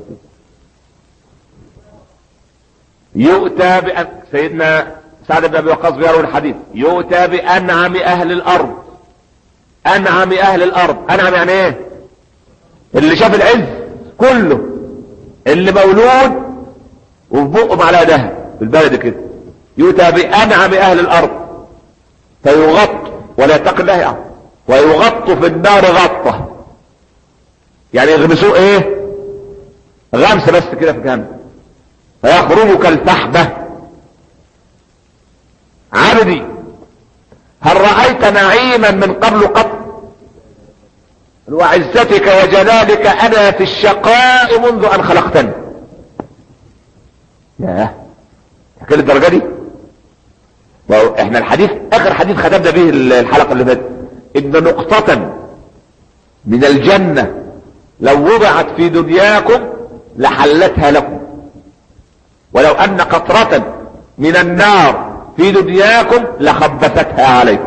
يؤتى بأن سيدنا سعد بن ابي وقاص بيروي الحديث يؤتى بانعم اهل الارض انعم اهل الارض انعم يعني ايه اللي شاف العز كله اللي مولود وفي بقه معلقه دهب في البلد كده يؤتى بانعم اهل الارض فيغط ولا يتقي الله يعني ويغط في النار غطه يعني يغمسوه ايه غمسه بس كده في جهنم فيخرج كالفحبه عبدي هل رأيت نعيما من قبل قط وعزتك وجلالك انا في الشقاء منذ ان خلقتني ياه كل الدرجة دي احنا الحديث اخر حديث ختمنا به الحلقة اللي فاتت ان نقطة من الجنة لو وضعت في دنياكم لحلتها لكم ولو ان قطرة من النار في دنياكم لخبثتها عليكم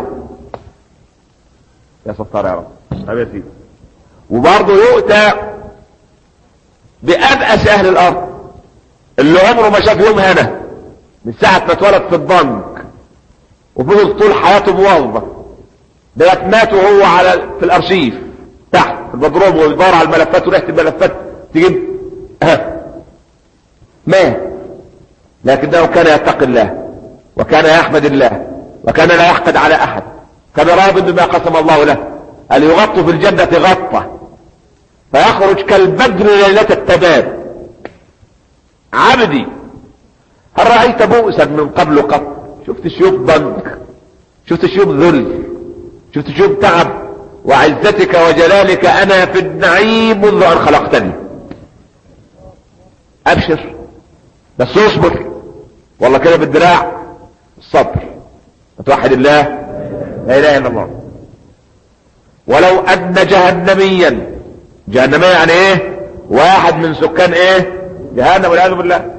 يا ستار يا رب طيب يا سيدي وبرضه يؤتى بأبأس أهل الأرض اللي عمره ما شاف يوم هنا من ساعة ما اتولد في البنك وفضل طول حياته موظف ده مات وهو على في الارشيف تحت في البدروم ويدور على الملفات وريحة الملفات تجيب ها مات لكنه كان يتقي الله وكان يحمد الله وكان لا يحقد على احد كان راض بما قسم الله له هل يغط في الجنة غطة فيخرج كالبدر ليلة التباب عبدي هل رأيت بؤسا من قبل قط شفت شيوخ ضنك شفت شيوخ ذل شفت شيوخ تعب وعزتك وجلالك انا في النعيم منذ ان خلقتني ابشر بس اصبر والله كده بالدراع الصبر توحد الله لا اله الا الله ولو ان جهنميا جهنمية يعني ايه واحد من سكان ايه جهنم والعياذ بالله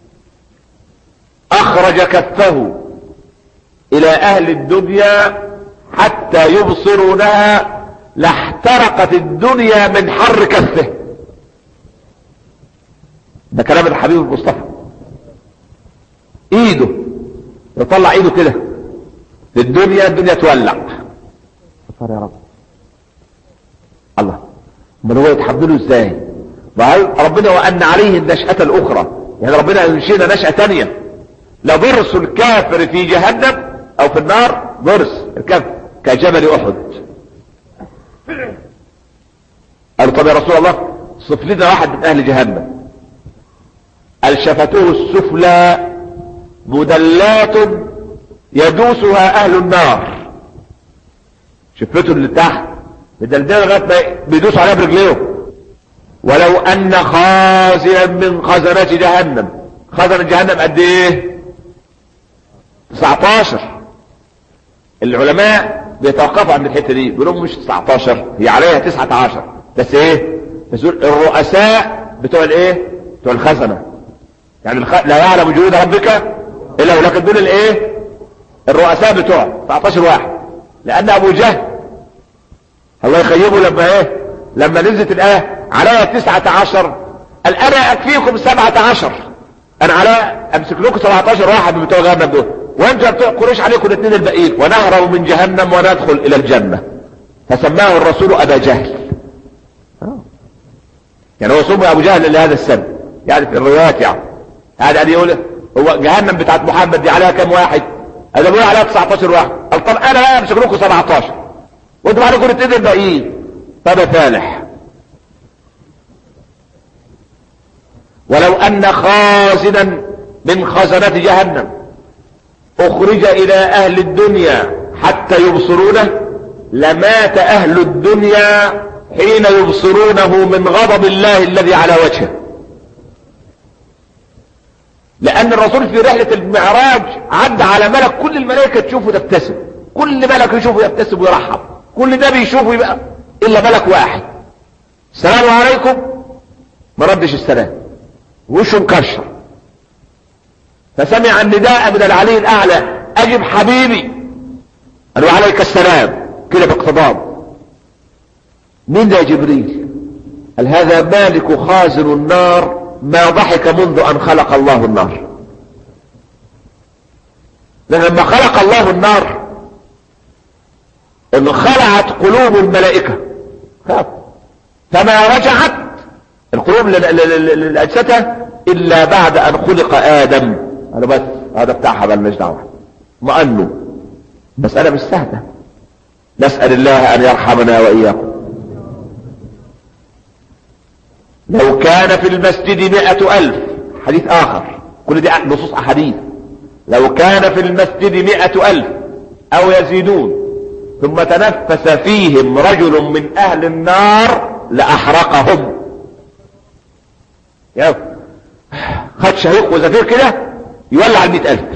اخرج كفه الى اهل الدنيا حتى يبصرونها لاحترقت الدنيا من حر كفه ده كلام الحبيب المصطفى ايده يطلع ايده كده للدنيا الدنيا تولع صار يا رب الله امال هو يتحمله ازاي وهل ربنا وان عليه النشأة الاخرى يعني ربنا ينشئنا نشأة تانية لضرس الكافر في جهنم او في النار ضرس الكافر كجبل احد قالوا طب يا رسول الله صف لنا واحد من اهل جهنم قال شفته السفلى مدلات يدوسها اهل النار شفته اللي تحت مدلدله لغايه ما بيدوس عليها برجليهم ولو ان خازنا من خزنات جهنم خزنة جهنم قد ايه 19 العلماء بيتوقفوا عند الحته دي بيقولوا مش 19 هي عليها 19 بس ايه بس الرؤساء بتوع الايه بتوع الخزنه يعني الخ... لا يعلم جنود ربك الا هو لكن دول الايه الرؤساء بتوع 19 واحد لان ابو جهل الله يخيبه لما ايه لما نزلت الايه عليها 19 قال انا اكفيكم 17 انا على امسك لكم 17 واحد من بتوع جهنم دول وانتوا بتوع قريش عليكم الاثنين الباقيين ونهرب من جهنم وندخل الى الجنه فسماه الرسول ابا جهل يعني هو سمي ابو جهل لهذا السبب يعني في الروايات يعني هذا يعني يقول هو جهنم بتاعت محمد دي عليها كم واحد هذا بيقول عليها 19 واحد قال طب انا بقى امسك لكم 17 وانتوا عليكم الاثنين الباقيين فده فالح ولو ان خازنا من خزنة جهنم اخرج الى اهل الدنيا حتى يبصرونه لمات اهل الدنيا حين يبصرونه من غضب الله الذي على وجهه لان الرسول في رحلة المعراج عدى على ملك كل الملائكة تشوفه تبتسم كل ملك يشوفه يبتسم ويرحب كل نبي يشوفه يبقى الا ملك واحد السلام عليكم ما ردش السلام وشه مكشر فسمع النداء من العلي الاعلى اجب حبيبي قالوا عليك السلام كده باقتضاب مين ده يا جبريل قال هذا مالك خازن النار ما ضحك منذ ان خلق الله النار لما خلق الله النار انخلعت قلوب الملائكة خاف فما رجعت القلوب لأجسادها إلا بعد أن خلق آدم أنا بس هذا بتاعها بقى مالناش دعوة مأنه مسألة مش سهلة نسأل الله أن يرحمنا وإياكم لو كان في المسجد مئة ألف حديث آخر كل دي نصوص أحاديث لو كان في المسجد مئة ألف أو يزيدون ثم تنفس فيهم رجل من اهل النار لاحرقهم يا خد شهيق وزفير كده يولع المئة الف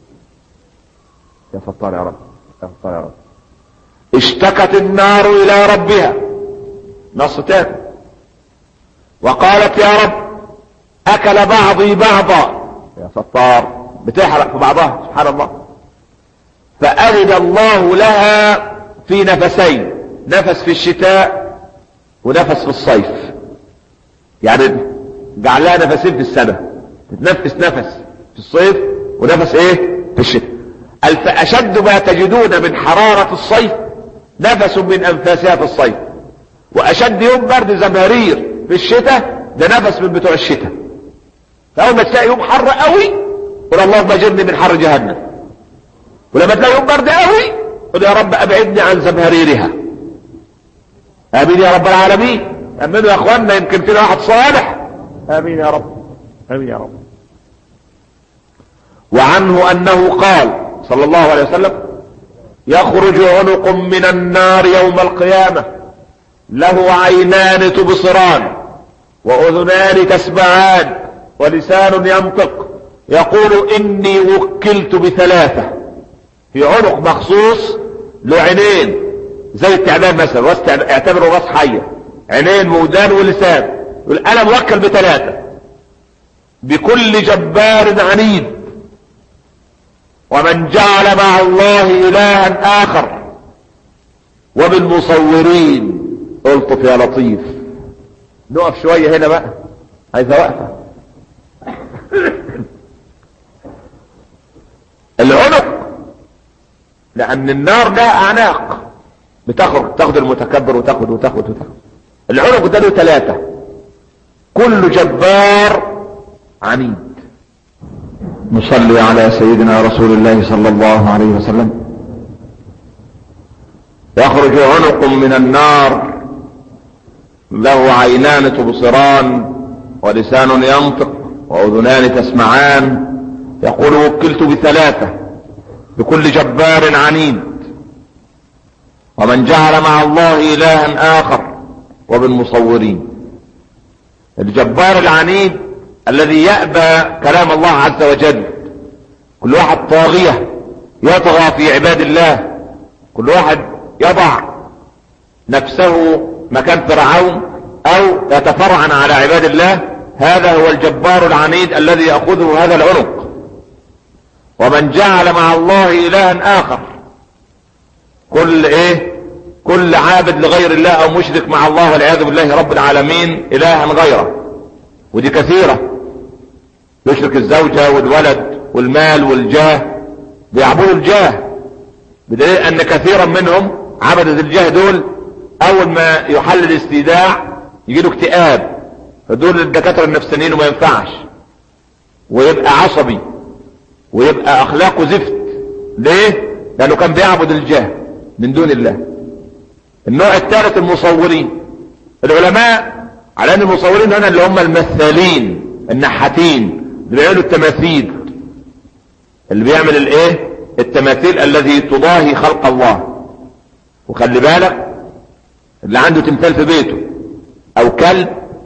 يا ستار يا رب يا ستار يا رب اشتكت النار الى ربها نص تاني وقالت يا رب اكل بعضي بعضا يا ستار بتحرق في بعضها سبحان الله فأذن الله لها في نفسين نفس في الشتاء ونفس في الصيف يعني جعل لها نفسين في السنة تتنفس نفس في الصيف ونفس ايه في الشتاء قال فاشد ما تجدون من حرارة الصيف نفس من انفاسها في الصيف واشد يوم برد زمهرير في الشتاء ده نفس من بتوع الشتاء فاول ما تلاقي يوم حر قوي قول اللهم اجرني من حر جهنم ولما تلاقي يوم برد قوي قل يا رب ابعدني عن زمهريرها امين يا رب العالمين امنوا يا اخوانا يمكن فينا واحد صالح امين يا رب امين يا رب وعنه انه قال صلى الله عليه وسلم يخرج عنق من النار يوم القيامة له عينان تبصران واذنان تسمعان ولسان ينطق يقول اني وكلت بثلاثة في عنق مخصوص له عينين زي التعبان مثلا راس اعتبره راس حية عينين وودان ولسان يقول انا موكل بثلاثة بكل جبار عنيد ومن جعل مع الله الها اخر وبالمصورين الطف يا لطيف نقف شوية هنا بقى عايزة وقفة العنق لان النار لها اعناق بتاخد تاخد المتكبر وتاخد وتاخد وتاخد العنق ده له ثلاثة كل جبار عنيد نصلي على سيدنا رسول الله صلى الله عليه وسلم يخرج عنق من النار له عينان تبصران ولسان ينطق واذنان تسمعان يقول وكلت بثلاثة بكل جبار عنيد ومن جعل مع الله الها اخر وبالمصورين الجبار العنيد الذي يأبى كلام الله عز وجل كل واحد طاغية يطغى في عباد الله كل واحد يضع نفسه مكان فرعون او يتفرعن على عباد الله هذا هو الجبار العنيد الذي يأخذه هذا العنق ومن جعل مع الله الها اخر كل ايه كل عابد لغير الله او مشرك مع الله والعياذ بالله رب العالمين الها غيره ودي كثيرة يشرك الزوجة والولد والمال والجاه بيعبدوا الجاه بدليل ان كثيرا منهم عبدة الجاه دول اول ما يحل الاستيداع يجي له اكتئاب فدول الدكاترة النفسانيين وما ينفعش ويبقى عصبي ويبقى اخلاقه زفت ليه لانه كان بيعبد الجاه من دون الله النوع الثالث المصورين العلماء على ان المصورين هنا اللي هم المثالين النحاتين اللي بيعملوا التماثيل اللي بيعمل الايه التماثيل الذي تضاهي خلق الله وخلي بالك اللي عنده تمثال في بيته او كلب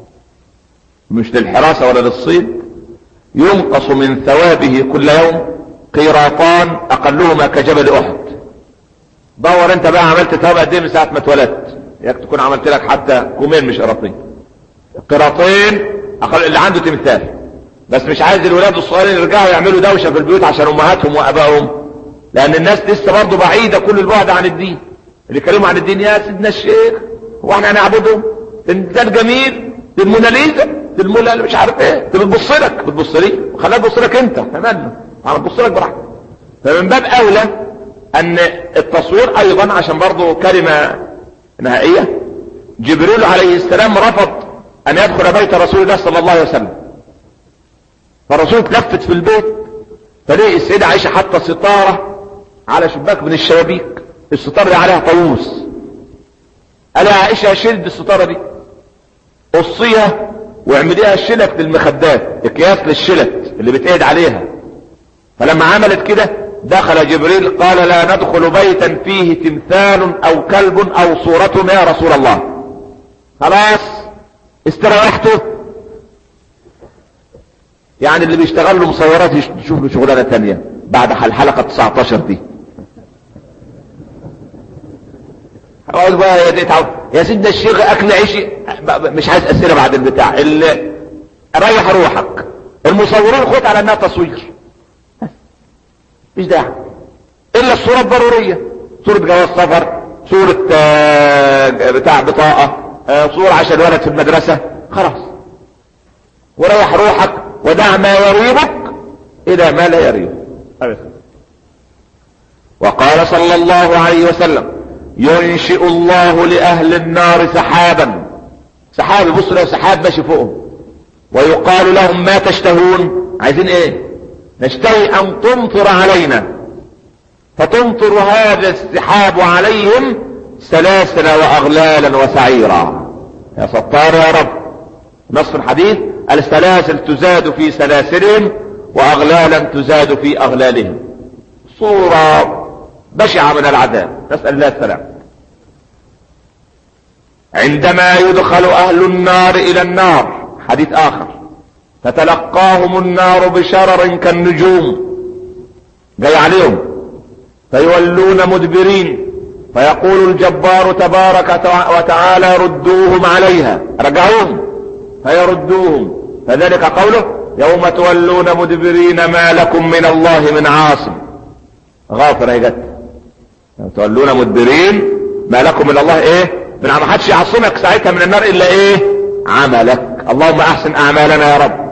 مش للحراسة ولا للصيد ينقص من ثوابه كل يوم قيراطان اقلهما كجبل احد دور انت بقى عملت ثواب قد ايه من ساعه ما اتولدت ياك تكون عملت لك حتى كومين مش قراطين قراطين اقل اللي عنده تمثال بس مش عايز الولاد الصغيرين يرجعوا يعملوا دوشه في البيوت عشان امهاتهم وابائهم لان الناس لسه برضه بعيده كل البعد عن الدين اللي يتكلموا عن الدين يا سيدنا الشيخ هو احنا هنعبدهم ده الجميل دي الموناليزا دي المولا مش عارف ايه انت بتبص لك بتبص لي خليها تبص لك انت تمام انا ببص لك براحتك فمن باب اولى ان التصوير ايضا عشان برضه كلمة نهائية جبريل عليه السلام رفض ان يدخل بيت رسول الله صلى الله عليه وسلم فالرسول اتلفت في البيت فلقي السيدة عائشة حتى ستارة على شباك من الشبابيك الستارة دي عليها طاووس قال يا عائشة شيل الستارة دي قصيها واعمليها شلت للمخدات اكياس للشلت اللي بتقعد عليها فلما عملت كده دخل جبريل قال لا ندخل بيتا فيه تمثال او كلب او صورة يا رسول الله خلاص استريحتوا يعني اللي بيشتغل له مصورات يشوف له شغلانه تانية بعد الحلقه 19 دي اقعد بقى يا دي تعود يا سيدنا الشيخ اكل عيشي مش عايز اسئله بعد البتاع اللي ريح روحك المصورين خد على انها تصوير مش داعي الا الصورة الضرورية صورة جواز سفر صورة بتاع بطاقة صورة عشان الولد في المدرسة خلاص وريح روحك ودع ما يريبك الى ما لا يريبك وقال صلى الله عليه وسلم ينشئ الله لأهل النار سحابا سحاب يبص له سحاب ماشي فوقهم ويقال لهم ما تشتهون عايزين ايه نشتهي ان تمطر علينا فتمطر هذا السحاب عليهم سلاسل واغلالا وسعيرا يا ستار يا رب نص الحديث السلاسل تزاد في سلاسلهم واغلالا تزاد في اغلالهم صورة بشعة من العذاب نسأل الله السلام عندما يدخل اهل النار الى النار حديث اخر فتلقاهم النار بشرر كالنجوم جاي عليهم فيولون مدبرين فيقول الجبار تبارك وتعالى ردوهم عليها رجعوهم فيردوهم فذلك قوله يوم تولون مدبرين ما لكم من الله من عاصم غافر يا جد تولون مدبرين ما لكم من الله ايه من ما حدش يعصمك ساعتها من النار الا ايه عملك اللهم احسن اعمالنا يا رب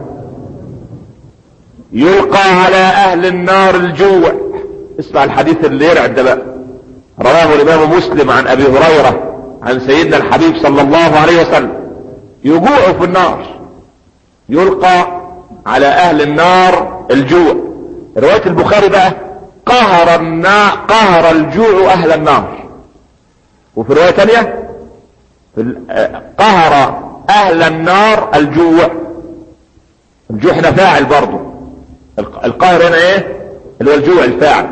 يلقى على اهل النار الجوع اسمع الحديث اللي يرعد ده بقى رواه الامام مسلم عن ابي هريرة عن سيدنا الحبيب صلى الله عليه وسلم يجوع في النار يلقى على اهل النار الجوع رواية البخاري بقى قهر النار قهر الجوع اهل النار وفي رواية تانية في قهر اهل النار الجوع الجوع هنا فاعل برضه القهر هنا ايه اللي هو الجوع الفاعل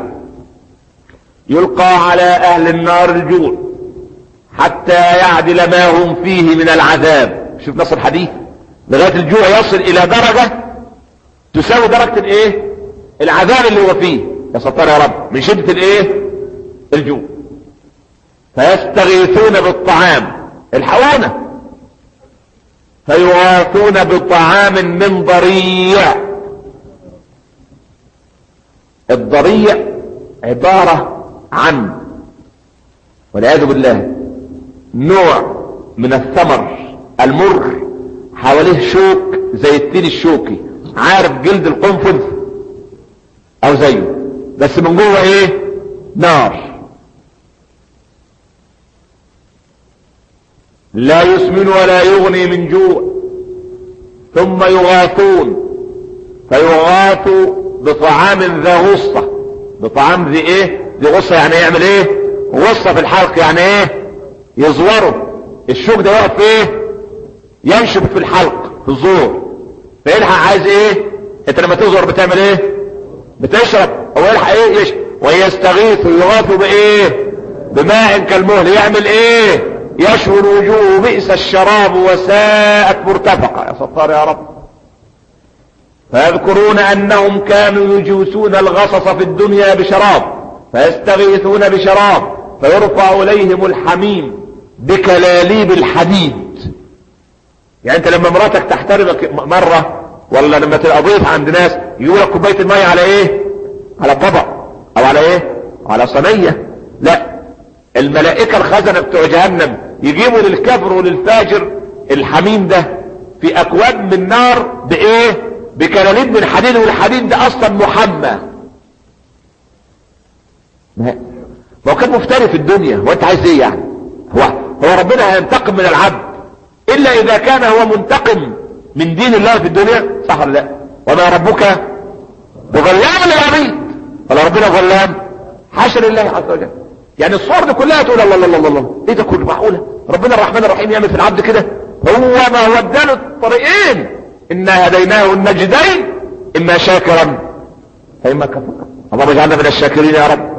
يلقى على اهل النار الجوع حتى يعدل ما هم فيه من العذاب شوف نص الحديث لغاية الجوع يصل الى درجة تساوي درجة الايه العذاب اللي هو فيه يا ستار يا رب من شدة الايه الجوع فيستغيثون بالطعام الحوانة فيغاثون بطعام من ضريع الضريع عبارة عن والعياذ بالله نوع من الثمر المر حواليه شوك زي التين الشوكي عارف جلد القنفذ او زيه بس من جوه ايه نار لا يسمن ولا يغني من جوع ثم يغاثون فيغاثوا بطعام ذا غصة بطعام ذي ايه ذي غصة يعني يعمل ايه غصة في الحلق يعني ايه يزوره الشوك ده يقف ايه ينشب في الحلق في الزور فيلحق عايز ايه انت لما تزور بتعمل ايه بتشرب هو يلحق ايه يشرب ويستغيث ويغاث بايه بماء كالمهل يعمل ايه يشوي الوجوه بئس الشراب وساءت مرتفقة يا ستار يا رب فيذكرون انهم كانوا يجوسون الغصص في الدنيا بشراب فيستغيثون بشراب فيرفع اليهم الحميم بكلاليب الحديد يعني انت لما مراتك تحترمك مرة ولا لما تبقى ضيف عند ناس يقول لك كوبايه الميه على ايه على طبق او على ايه على صينيه لا الملائكه الخزنه بتوع جهنم يجيبوا للكفر وللفاجر الحميم ده في اكواب من نار بايه بكلاليب من حديد والحديد ده اصلا محمى ما هو كان مفتري في الدنيا وانت عايز ايه يعني هو هو ربنا هينتقم من العبد الا اذا كان هو منتقم من دين الله في الدنيا صح ولا لا وما ربك بظلام للعبيد ولا ربنا ظلام حاشا لله عز وجل يعني الصور دي كلها تقول الله الله الله الله ايه ده كله معقوله ربنا الرحمن الرحيم يعمل في العبد كده هو ما هو اداله الطريقين انا هديناه النجدين اما شاكرا فاما كفورا اللهم اجعلنا من الشاكرين يا رب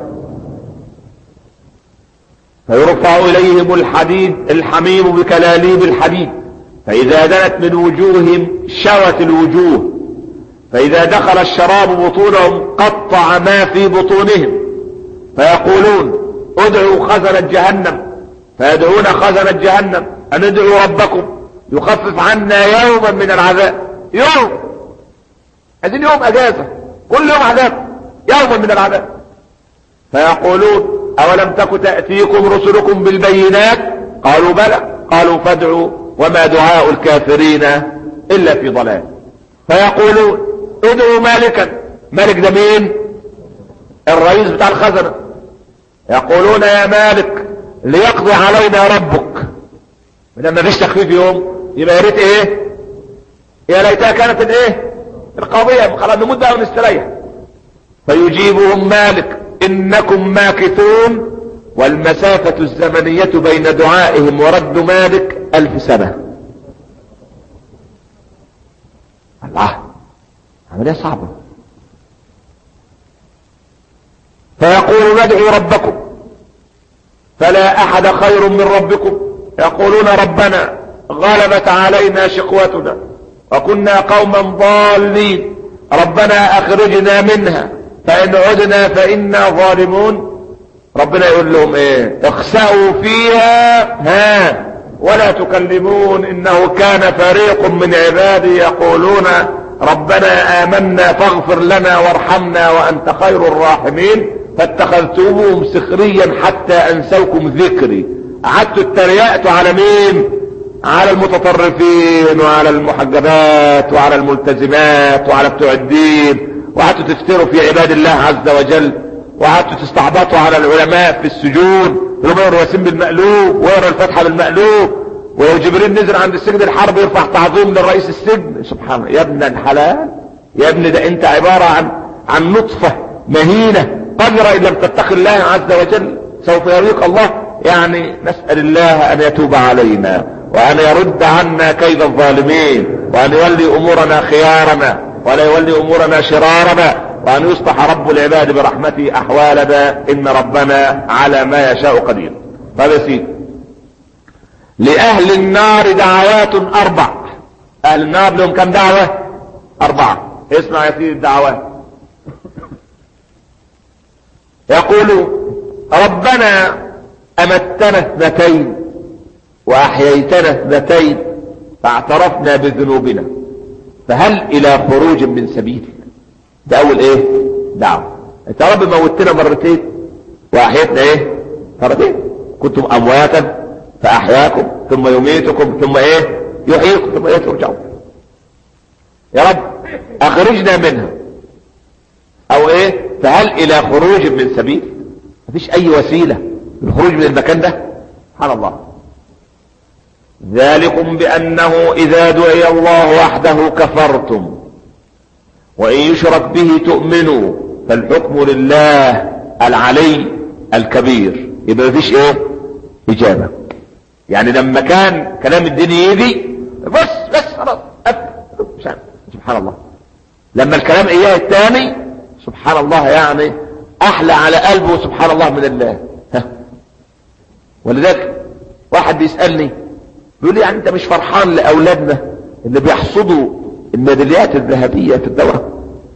فيرفع اليهم الحديد الحميم بكلاليب الحديد فاذا دنت من وجوههم شوت الوجوه فاذا دخل الشراب بطونهم قطع ما في بطونهم فيقولون ادعوا خزنة جهنم فيدعون خزنة جهنم ان ادعوا ربكم يخفف عنا يوما من العذاب يوم عايزين يوم اجازة كل يوم عذاب يوما من العذاب فيقولون اولم تك تأتيكم رسلكم بالبينات قالوا بلى قالوا فادعوا وما دعاء الكافرين الا في ضلال فيقولون ادعوا مالكا مالك ده مين الرئيس بتاع الخزنة يقولون يا مالك ليقضي علينا ربك لما فيش تخفيف يوم يبقى يا ريت ايه يا ليتها كانت الايه القضية خلاص نموت بقى ونستريح فيجيبهم مالك انكم ماكثون والمسافة الزمنية بين دعائهم ورد مالك الف سنة الله عملية صعبة فيقول ندعو ربكم فلا احد خير من ربكم يقولون ربنا غلبت علينا شقوتنا وكنا قوما ضالين ربنا اخرجنا منها فان عدنا فانا ظالمون ربنا يقول لهم ايه اخسأوا فيها ها ولا تكلمون انه كان فريق من عبادي يقولون ربنا امنا فاغفر لنا وارحمنا وانت خير الراحمين فاتخذتموهم سخريا حتى انسوكم ذكري قعدتوا اتريقتوا على مين على المتطرفين وعلى المحجبات وعلى الملتزمات وعلى بتوع الدين وقعدتوا تفتروا في عباد الله عز وجل وقعدتوا تستعبطوا على العلماء في السجود يقولوا ياسين بالمقلوب ويقرا الفاتحه بالمقلوب ولو جبريل نزل عند السجن الحرب يرفع تعظيم للرئيس السجن سبحان الله يا ابن الحلال يا ابن ده انت عباره عن عن نطفه مهينه قذره ان لم تتق الله عز وجل سوف يريق الله يعني نسال الله ان يتوب علينا وان يرد عنا كيد الظالمين وان يولي امورنا خيارنا ولا يولي امورنا شرارنا وان يصلح رب العباد برحمته احوالنا ان ربنا على ما يشاء قدير طيب يا سيدي لاهل النار دعوات اربع اهل النار لهم كم دعوة اربعة اسمع يا سيدي الدعوات يقول ربنا امتنا اثنتين واحييتنا اثنتين فاعترفنا بذنوبنا فهل الى خروج من سبيل ده اول ايه دعوة انت يا رب موتنا مرتين واحيتنا ايه مرتين كنتم امواتا فاحياكم ثم يميتكم ثم ايه يحييكم ثم ايه ترجعون يا رب اخرجنا منها او ايه فهل الى خروج من سبيل مفيش اي وسيلة للخروج من المكان ده سبحان الله ذلكم بانه اذا دعي الله وحده كفرتم وان يشرك به تؤمنوا فالحكم لله العلي الكبير يبقى مفيش ايه اجابة يعني لما كان كلام الدين يجي بس بس خلاص سبحان الله لما الكلام اياه الثاني سبحان الله يعني احلى على قلبه سبحان الله من الله ها ولذلك واحد بيسألني بيقول لي يعني انت مش فرحان لاولادنا اللي بيحصدوا الميداليات الذهبية في الدورة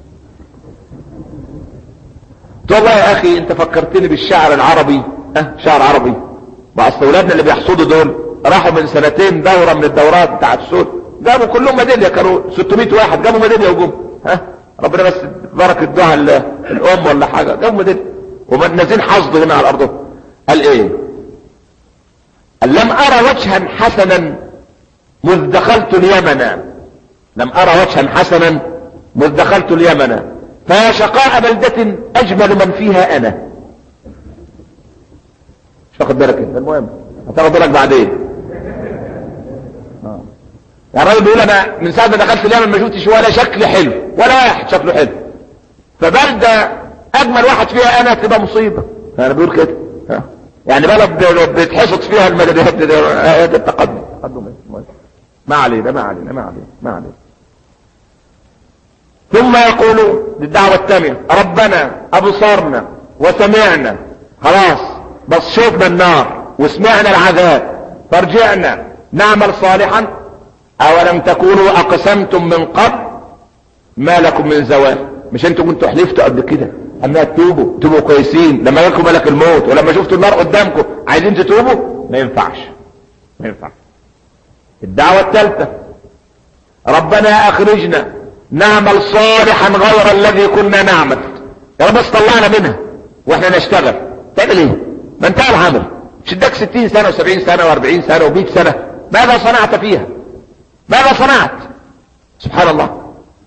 والله يا اخي انت فكرتني بالشعر العربي ها شعر عربي ما اصل اولادنا اللي بيحصدوا دول راحوا من سنتين دورة من الدورات بتاعت السود جابوا كلهم ميدالية كانوا 600 واحد جابوا ميدالية وجم ها ربنا بس بركة دعاء الام ولا حاجة جابوا ميدالية ومنزلين حصد هنا على الارض قال ايه قال لم ارى وجها حسنا مذ دخلت اليمن لم ارى وجها حسنا مذ دخلت اليمن فيا شقاء بلدة اجمل من فيها انا مش واخد بالك انت المهم هتاخد بالك بعدين آه. يعني الراجل بيقول انا من ساعه ما دخلت اليمن ما شفتش ولا شكل حلو ولا واحد شكله حلو فبلده اجمل واحد فيها انا تبقى مصيبه انا بقول كده آه. يعني بلد بتحصد فيها المدنيات ده التقدم تقدم ما علينا ما علينا ما علينا ما علينا ثم يقولوا للدعوة الثانية ربنا ابصرنا وسمعنا خلاص بس شوفنا النار وسمعنا العذاب فارجعنا نعمل صالحا اولم تكونوا اقسمتم من قبل ما لكم من زوال مش انتوا كنتوا حلفتوا قبل كده اما تتوبوا تبقوا كويسين لما جالكم ملك الموت ولما شفتوا النار قدامكم عايزين تتوبوا ما ينفعش ما ينفعش الدعوة الثالثة ربنا اخرجنا نعمل صالحا غير الذي كنا نعمل يا رب طلعنا منها واحنا نشتغل تعمل ايه ما انتهى العمل مش اداك ستين سنة وسبعين سنة واربعين سنة ومئة سنة ماذا صنعت فيها ماذا صنعت سبحان الله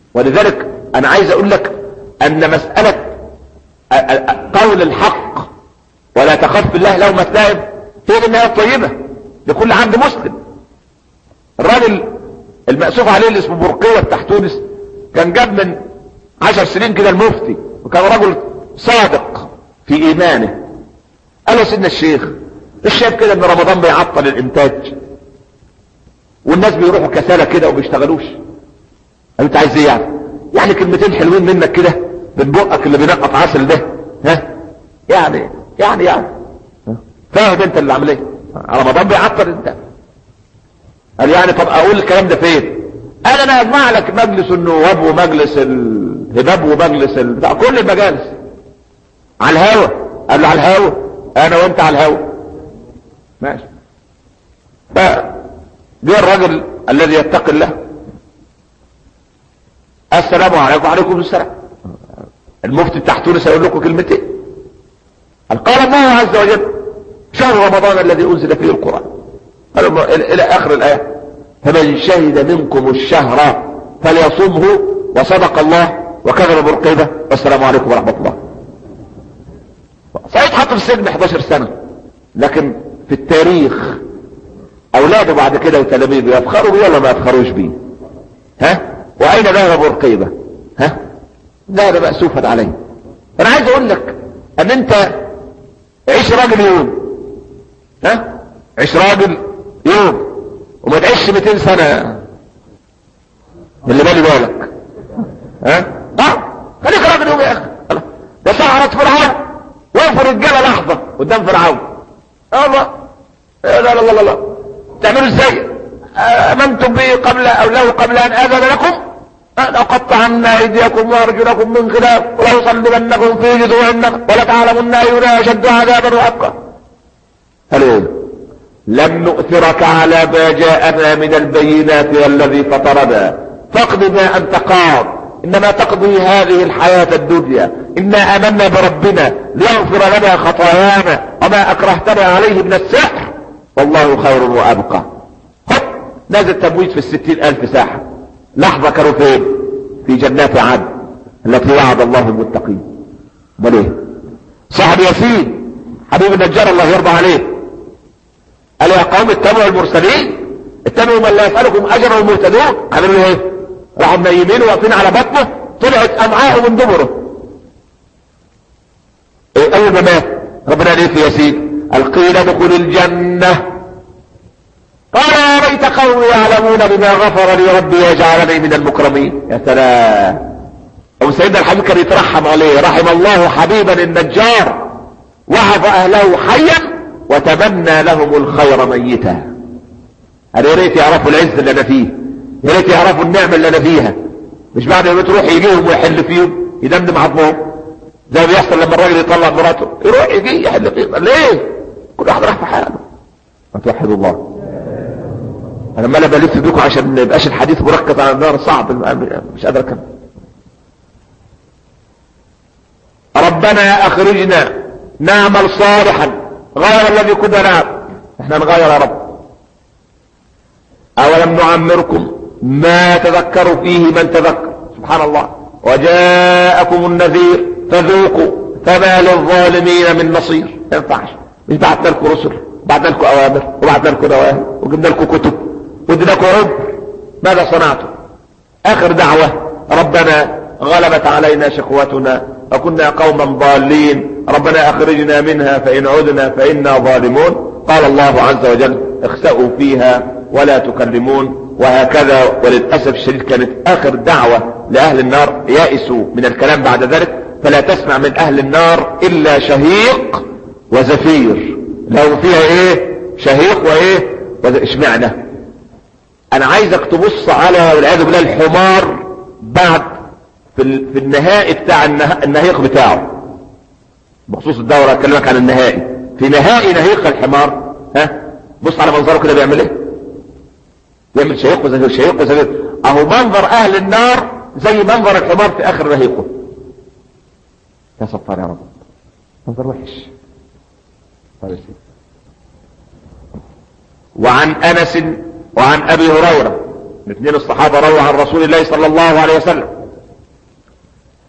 ولذلك انا عايز اقول لك ان مسألة قول الحق ولا تخف الله لومة لائم هي النهاية الطيبة لكل عبد مسلم الراجل المأسوف عليه اللي اسمه برقية بتاع تونس كان جاب من عشر سنين كده المفتي وكان رجل صادق في ايمانه قال له سيدنا الشيخ الشايف كده ان رمضان بيعطل الانتاج والناس بيروحوا كسالة كده وبيشتغلوش قال انت عايز ايه يعني يعني كلمتين حلوين منك كده من بقك اللي بينقط عسل ده ها يعني يعني يعني فاهم انت اللي عامل ايه رمضان بيعطل انت قال يعني طب اقول الكلام ده فين قال انا اجمع لك مجلس النواب ومجلس الهباب ومجلس ال... بتاع كل المجالس على الهوا قال له على الهوا انا وانت على الهوا ماشي فجاء الرجل الذي يتقي الله السلام عليكم وعليكم السلام المفتي بتاع تونس هيقول لكم كلمتين قال قال الله عز وجل شهر رمضان الذي انزل فيه القران قالوا الى اخر الايه فمن شهد منكم الشهر فليصومه وصدق الله وكذب بالقيبه والسلام عليكم ورحمه الله سعيد حط في السجن 11 سنه لكن في التاريخ اولاده بعد كده وتلاميذه يفخروا بيه ولا ما يفخروش بيه ها واين ذهب برقيبه ها ذهب مأسوفا عليه انا عايز اقول لك ان انت عيش راجل يوم ها عيش راجل يوم وما تعيش 200 سنة من اللي بالي بالك ها اه خليك راجل يوم يا اخي ده سهرة فرعون وقفوا رجاله لحظة قدام فرعون الله لا لا لا لا لا تعملوا ازاي امنتم به قبل او له قبل ان اذن لكم لقطعنا ايديكم وارجلكم من خلاف وليصلبنكم في جذوع النخل ولتعلمن اينا اشد عذابا وابقى هل ايه لم نؤثرك على ما جاءنا من البينات والذي فطرنا فاقض ما انت قاض انما تقضي هذه الحياة الدنيا انا امنا بربنا ليغفر لنا خطايانا وما اكرهتنا عليه من السحر والله خير وابقى هب نازل تمويت في الستين الف ساحة لحظة كانوا فين في جنات عدن التي وعد الله المتقين بل ايه صاحب ياسين حبيب النجار الله يرضى عليه قال يا قوم اتبعوا المرسلين اتبعوا من لا يسألكم اجرا ومهتدون عملوا له ايه راحوا منيمين واقفين على بطنه طلعت امعاءه من دبره ايه اول ما مات ربنا قال ايه في ياسين القيل ادخل الجنة قال يا ريت قومي يعلمون بما غفر لي ربي وجعلني من المكرمين يا سلام ابو سيدنا الحبيب كان يترحم عليه رحم الله حبيبا النجار وعظ اهله حيا وتمنى لهم الخير ميتا قال يا ريت يعرفوا العز اللي انا فيه يا ريت يعرفوا النعمه اللي انا فيها مش بعد ما تروح يجيهم ويحل فيهم يدمدم عظمهم زي ما بيحصل لما الراجل يطلع مراته يروح يجي يحل فيهم ليه كل واحد راح في حاله ما توحدوا الله انا ما بلف بيكم عشان ما يبقاش الحديث مركز على النار صعب مش قادر اكمل ربنا اخرجنا نعمل صالحا غير الذي كنا نعمل احنا نغير يا رب اولم نعمركم ما تذكروا فيه من تذكر سبحان الله وجاءكم النذير فذوقوا فما للظالمين من نصير ما ينفعش مش بعتنا لكم رسل بعتنا لكم اوامر وبعتنا لكم نواهي وجبنا لكم كتب ودنا لكم عمر ماذا صنعتم اخر دعوة ربنا غلبت علينا شقوتنا وكنا قوما ضالين ربنا اخرجنا منها فان عدنا فانا ظالمون قال الله عز وجل اخسأوا فيها ولا تكلمون وهكذا وللأسف الشديد كانت اخر دعوة لاهل النار يائسوا من الكلام بعد ذلك فلا تسمع من اهل النار الا شهيق وزفير لو فيها ايه شهيق وايه اشمعنى انا عايزك تبص على والعياذ بالله الحمار بعد في, في النهائي بتاع النهيق بتاعه بخصوص الدورة اكلمك عن النهائي في نهائي نهيق الحمار ها بص على منظره كده بيعمل ايه بيعمل شهيق وزفير شهيق وزفير اهو منظر اهل النار زي منظر الحمار في اخر نهيقه يا ستار يا رب منظر وحش وعن انس وعن ابي هريره الاثنين الصحابه رووا عن رسول الله صلى الله عليه وسلم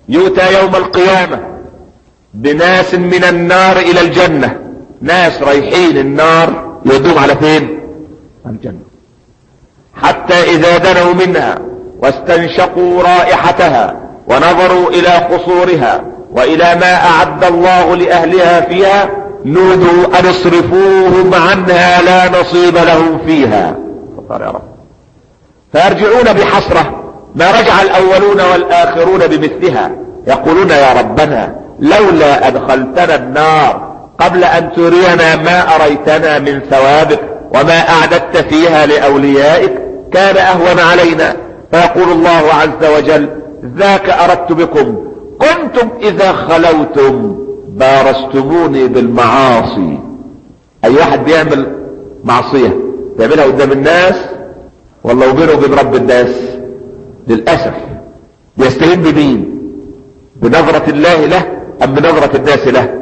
يؤتى يوم القيامة بناس من النار الى الجنة ناس رايحين النار يودوهم على فين الجنة حتى اذا دنوا منها واستنشقوا رائحتها ونظروا الى قصورها والى ما اعد الله لاهلها فيها نودوا ان اصرفوهم عنها لا نصيب لهم فيها يا رب فيرجعون بحسرة ما رجع الاولون والاخرون بمثلها يقولون يا ربنا لولا ادخلتنا النار قبل ان ترينا ما اريتنا من ثوابك وما اعددت فيها لاوليائك كان اهون علينا فيقول الله عز وجل ذاك اردت بكم كنتم اذا خلوتم بارستموني بالمعاصي اي واحد بيعمل معصية بيعملها قدام الناس والله وبينه وبين رب الناس للأسف بيستهين بمين بنظرة الله له ام بنظرة الناس له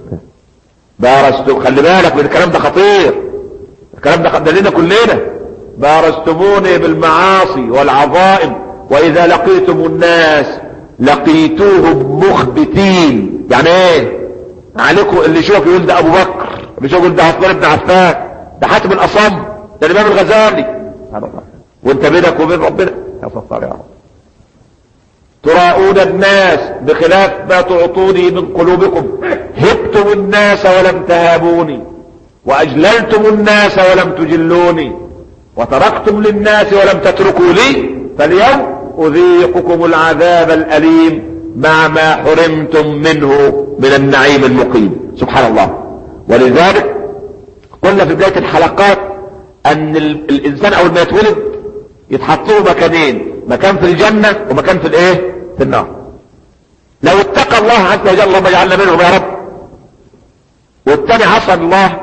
بارستم خلي بالك من الكلام ده خطير الكلام ده دليلنا كلنا بارستموني بالمعاصي والعظائم واذا لقيتم الناس لقيتوهم مخبتين يعني ايه عليكم اللي يشوف يقول ده ابو بكر اللي يشوف يقول ده عثمان بن عفان ده حاتم الاصم ده الامام الغزالي وانت بينك وبين ربنا يا ستار يا رب تراؤون الناس بخلاف ما تعطوني من قلوبكم هبتم الناس ولم تهابوني واجللتم الناس ولم تجلوني وتركتم للناس ولم تتركوا لي فاليوم اذيقكم العذاب الاليم مع ما حرمتم منه من النعيم المقيم سبحان الله ولذلك قلنا في بداية الحلقات ان الانسان اول ما يتولد يتحط له مكانين مكان في الجنة ومكان في الايه في النار لو اتقى الله عز وجل اللهم اجعلنا منهم يا رب والتاني عصى الله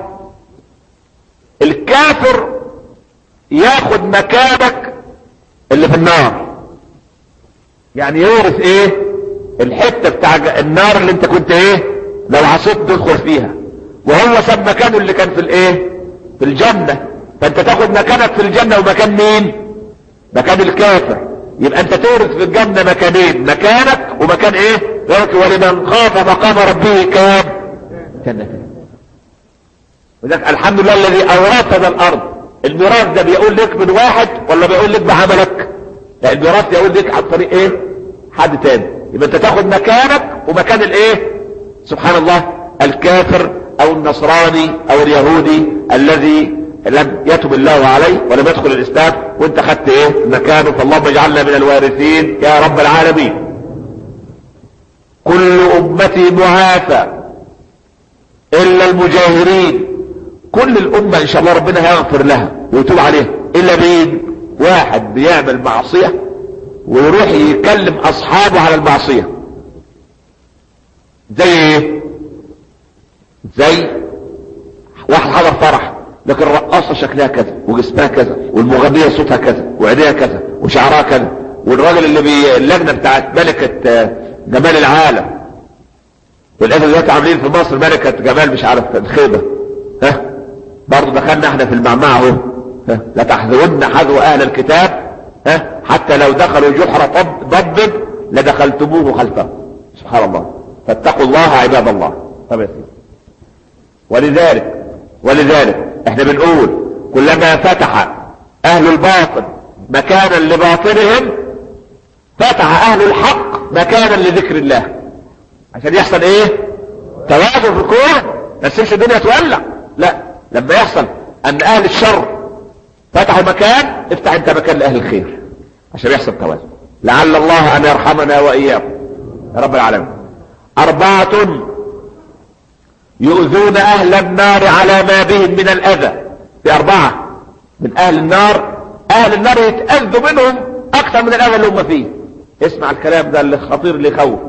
الكافر ياخد مكانك اللي في النار يعني يورث ايه الحتة بتاع النار اللي انت كنت ايه لو عصيت تدخل فيها وهو ساب مكانه اللي كان في الايه في الجنة فانت تاخد مكانك في الجنة ومكان مين مكان الكافر يبقى انت تورث في الجنة مكانين مكانك ومكان ايه ولمن خاف مقام ربه كام جنتين وذلك الحمد لله الذي اورثنا الارض الميراث ده بيقول لك من واحد ولا بيقول لك بعملك لا الميراث بيقول لك عن طريق ايه حد تاني يبقى انت تاخد مكانك ومكان الايه سبحان الله الكافر او النصراني او اليهودي الذي لم يتب الله عليه ولم يدخل الاسلام وانت خدت ايه مكانه فاللهم اجعلنا من الوارثين يا رب العالمين كل امتي معافى الا المجاهرين كل الامة ان شاء الله ربنا هيغفر لها ويتوب عليها الا مين واحد بيعمل معصية ويروح يكلم اصحابه على المعصية زي ايه زي واحد حضر فرح لكن الرقاصة شكلها كذا وجسمها كذا والمغنية صوتها كذا وعينيها كذا وشعرها كذا والراجل اللي بي اللجنة بتاعت ملكة جمال العالم والاسف دلوقتي عاملين في مصر ملكة جمال مش عارف الخيبة ها برضه دخلنا احنا في المعمعة اهو ها لا تحذرن حذو اهل الكتاب ها حتى لو دخلوا جحر ضب لدخلتموه خلفه سبحان الله فاتقوا الله عباد الله طب يا سيدي ولذلك ولذلك احنا بنقول كلما فتح اهل الباطل مكانا لباطلهم فتح اهل الحق مكانا لذكر الله عشان يحصل ايه توازن في الكون ما تسيبش الدنيا تولع لا لما يحصل ان اهل الشر فتحوا مكان افتح انت مكان لاهل الخير عشان يحصل توازن لعل الله ان يرحمنا واياكم يا رب العالمين اربعة يؤذون اهل النار على ما بهم من الاذى في اربعة من اهل النار اهل النار يتأذوا منهم اكثر من الاذى اللي هم فيه اسمع الكلام ده اللي خطير اللي يخوف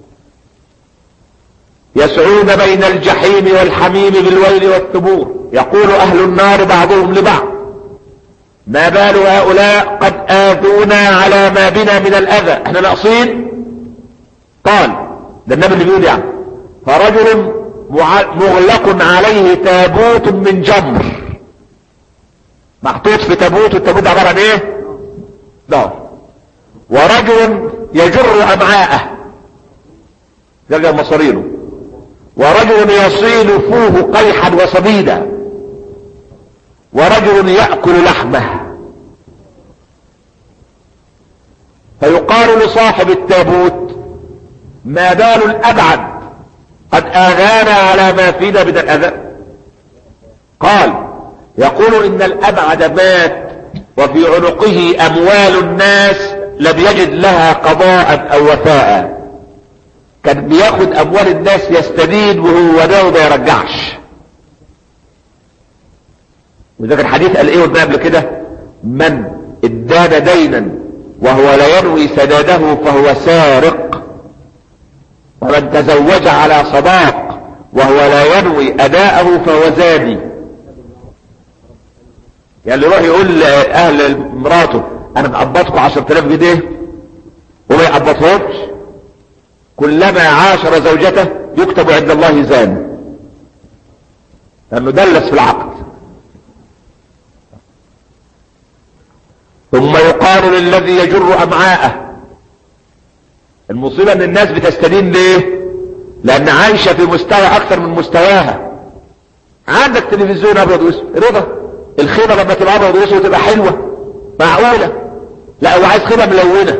يسعون بين الجحيم والحميم بالويل والثبور يقول اهل النار بعضهم لبعض ما بال هؤلاء قد اذونا على ما بنا من الاذى احنا ناقصين قال ده النبي اللي بيقول يعني فرجل مغلق عليه تابوت من جمر محطوط في تابوت والتابوت عبارة عن ايه نار ورجل يجر امعاءه زجا مصارينه ورجل يصيل فوه قيحا وصديدا ورجل يأكل لحمه فيقال لصاحب التابوت ما بال الأبعد قد آذانا على ما فينا من الأذى قال يقول إن الأبعد مات وفي عنقه أموال الناس لم يجد لها قضاء أو وفاء كان بياخد أموال الناس يستدين وهو ناوي ما يرجعش وده كان حديث قال ايه قلنا قبل كده من ادان دينا وهو لا ينوي سداده فهو سارق ومن تزوج على صداق وهو لا ينوي اداءه فهو زاني يعني اللي يروح يقول لاهل مراته انا مقبضكم 10000 جنيه وما يقبضهمش كلما عاشر زوجته يكتب عند الله زاني لانه دلس في العقد ثم يقال للذي يجر امعاءه المصيبة ان الناس بتستدين ليه لان عايشة في مستوى اكثر من مستواها عندك تلفزيون ابيض واسود رضا الخيمة لما تبقى ابيض واسود تبقى حلوة معقولة لا هو عايز خيمة ملونة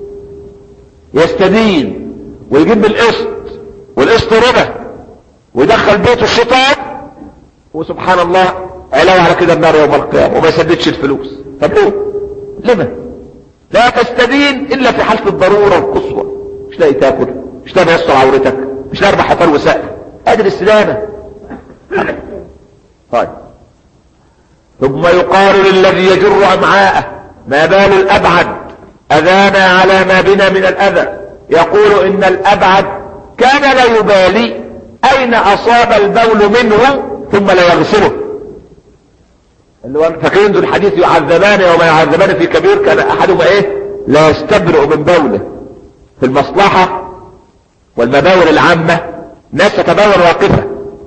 يستدين ويجيب بالقسط والقسط ربا ويدخل بيته الشيطان وسبحان الله علاوة على كده النار يوم القيامة وما يسددش الفلوس طب ليه لما لا تستدين الا في حالة الضرورة القصوى مش لاقي تاكل مش لاقي يستر عورتك مش لاقي اربع حطار وسقف ادي الاستدانة طيب ثم يقال للذي يجر امعاءه ما بال الابعد اذانا على ما بنا من الاذى يقول ان الابعد كان لا يبالي اين اصاب البول منه ثم لا يغسله اللي هو فاكرين دول الحديث يعذبان يوم يعذبان في كبير كان احدهما ايه لا يستبرئ من بوله في المصلحة والمباول العامة ناس تتبول واقفة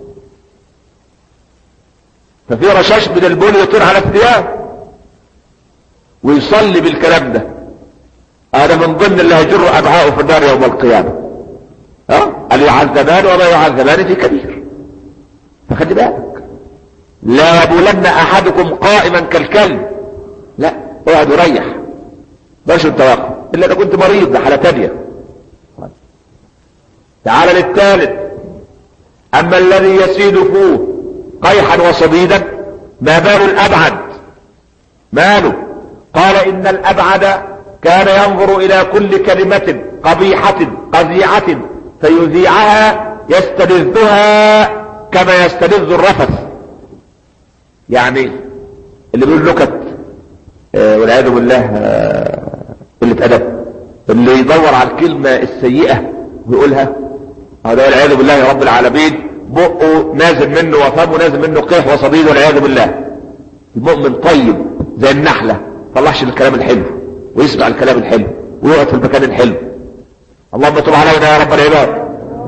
ففي رشاش من البول يطير على الثياب ويصلي بالكلام ده هذا من ضمن اللي هيجر ابعاءه في النار يوم القيامة ها قال يعذبان وما يعذبان في كبير فخلي بالك لا يبولن احدكم قائما كالكلب لا اقعد وريح بلاش التوقف الا اذا كنت مريض ده حاله تانية تعال للثالث اما الذي يسيد فوه قيحا وصديدا ما بال الابعد ماله قال ان الابعد كان ينظر الى كل كلمة قبيحة قذيعة فيذيعها يستلذها كما يستلذ الرفث يعني اللي بيقول نكت آه والعياذ بالله آه قلة ادب اللي يدور على الكلمة السيئة ويقولها هذا والعياذ بالله يا رب العالمين بقه نازل منه وفمه نازل منه قيح وصديد والعياذ بالله المؤمن طيب زي النحلة طلعش الكلام الحلو ويسمع الكلام الحلو ويقعد في المكان الحلو اللهم تب علينا يا رب العباد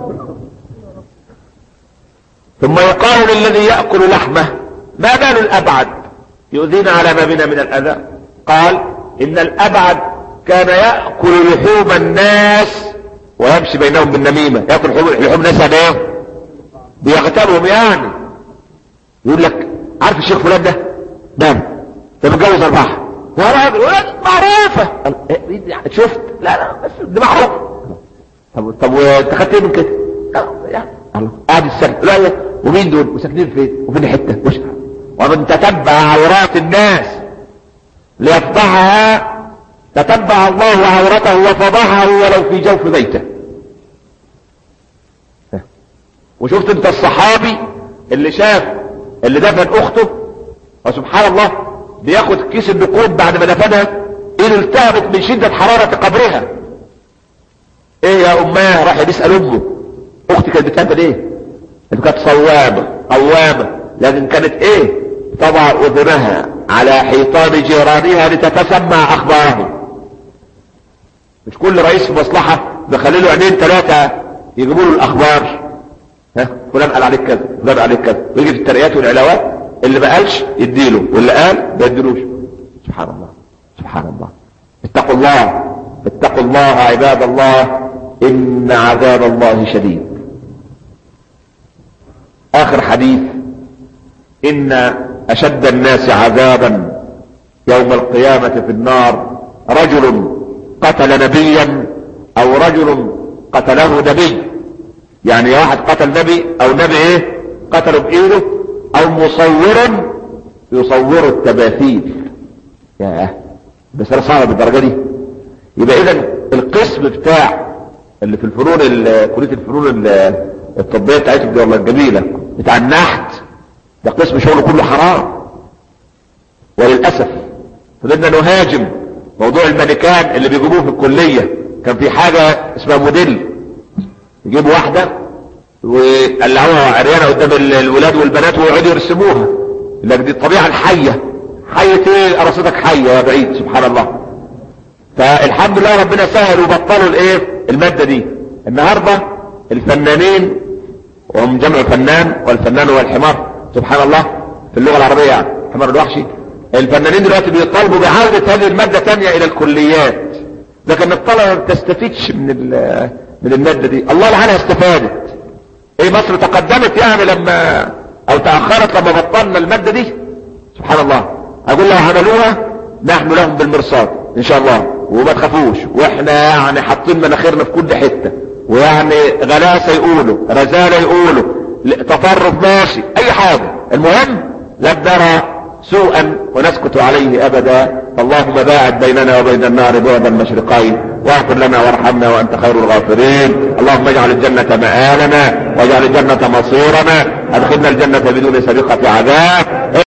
ثم يقال للذي يأكل لحمه ما بال الأبعد يؤذينا على ما بنا من الأذى قال إن الأبعد كان يأكل لحوم الناس ويمشي بينهم بالنميمة يأكل لحوم لحوم الناس يعني ايه بيغتابهم يعني يقول لك عارف الشيخ فلان ده نعم ده متجوز أربعة يا راجل ولد معروفة شفت لا لا بس ده معروف طب طب وانت خدت ايه من كده؟ يعني قاعد السنة لا ومين دول وساكنين فين وفين حته وش ومن تتبع عورات الناس ليفضحها تتبع الله عورته وفضحه ولو في جوف بيته وشفت انت الصحابي اللي شاف اللي دفن اخته وسبحان الله بياخد كيس النقود بعد ما دفنها ايده التهبت من شدة حرارة قبرها ايه يا اماه راح بيسأل امه اختي كانت بتعمل ايه كانت صوامة قوامة لكن كانت ايه تضع اذنها على حيطان جيرانها لتتسمع اخبارهم مش كل رئيس في مصلحة بخليله عينين ثلاثة يجيبوا له الاخبار ها فلان قال عليك كذا فلان قال عليك كذا ويجي في الترقيات والعلاوات اللي ما قالش يديله واللي قال ما يديلوش سبحان الله سبحان الله اتقوا الله اتقوا الله عباد الله ان عذاب الله شديد اخر حديث ان اشد الناس عذابا يوم القيامة في النار رجل قتل نبيا او رجل قتله نبي يعني واحد قتل نبي او نبي ايه قتله بايده او مصور يصور التماثيل ياه بس انا صعبه بالدرجه دي يبقى اذا القسم بتاع اللي في الفنون ال- كليه الفنون ال- الطبيه بتاعتهم دي والله الجميله بتاع النحت ده قسم شغله كله حرام وللاسف فضلنا نهاجم موضوع المانيكان اللي بيجيبوه في الكليه كان في حاجه اسمها موديل يجيبوا واحده وقلعوها عريانه قدام ال- الولاد والبنات ويقعدوا يرسموها لك دي الطبيعه الحيه حيه ايه قرصتك حيه يا بعيد سبحان الله فالحمد لله ربنا سهل وبطلوا الايه الماده دي النهارده الفنانين وهم جمع فنان والفنان هو الحمار سبحان الله في اللغه العربيه يعني الحمار الوحشي الفنانين دلوقتي بيطالبوا بعوده هذه الماده تانية الى الكليات لكن الطلبه ما بتستفيدش من ال- من الماده دي الله لعنها استفادت ايه مصر تقدمت يعني لما او تاخرت لما بطلنا الماده دي سبحان الله اقول لو عملوها نحن لهم بالمرصاد ان شاء الله وما تخافوش واحنا يعني حاطين مناخيرنا في كل حته ويعني غلاسه يقولوا رزاله يقولوا ل- تطرف ماشي اي حاجه المهم لا نرى سوءا ونسكت عليه ابدا اللهم باعد بيننا وبين النار بعد المشرقين واغفر لنا وارحمنا وانت خير الغافرين اللهم اجعل الجنة مآلنا واجعل الجنة مصيرنا ادخلنا الجنة بدون سابقة عذاب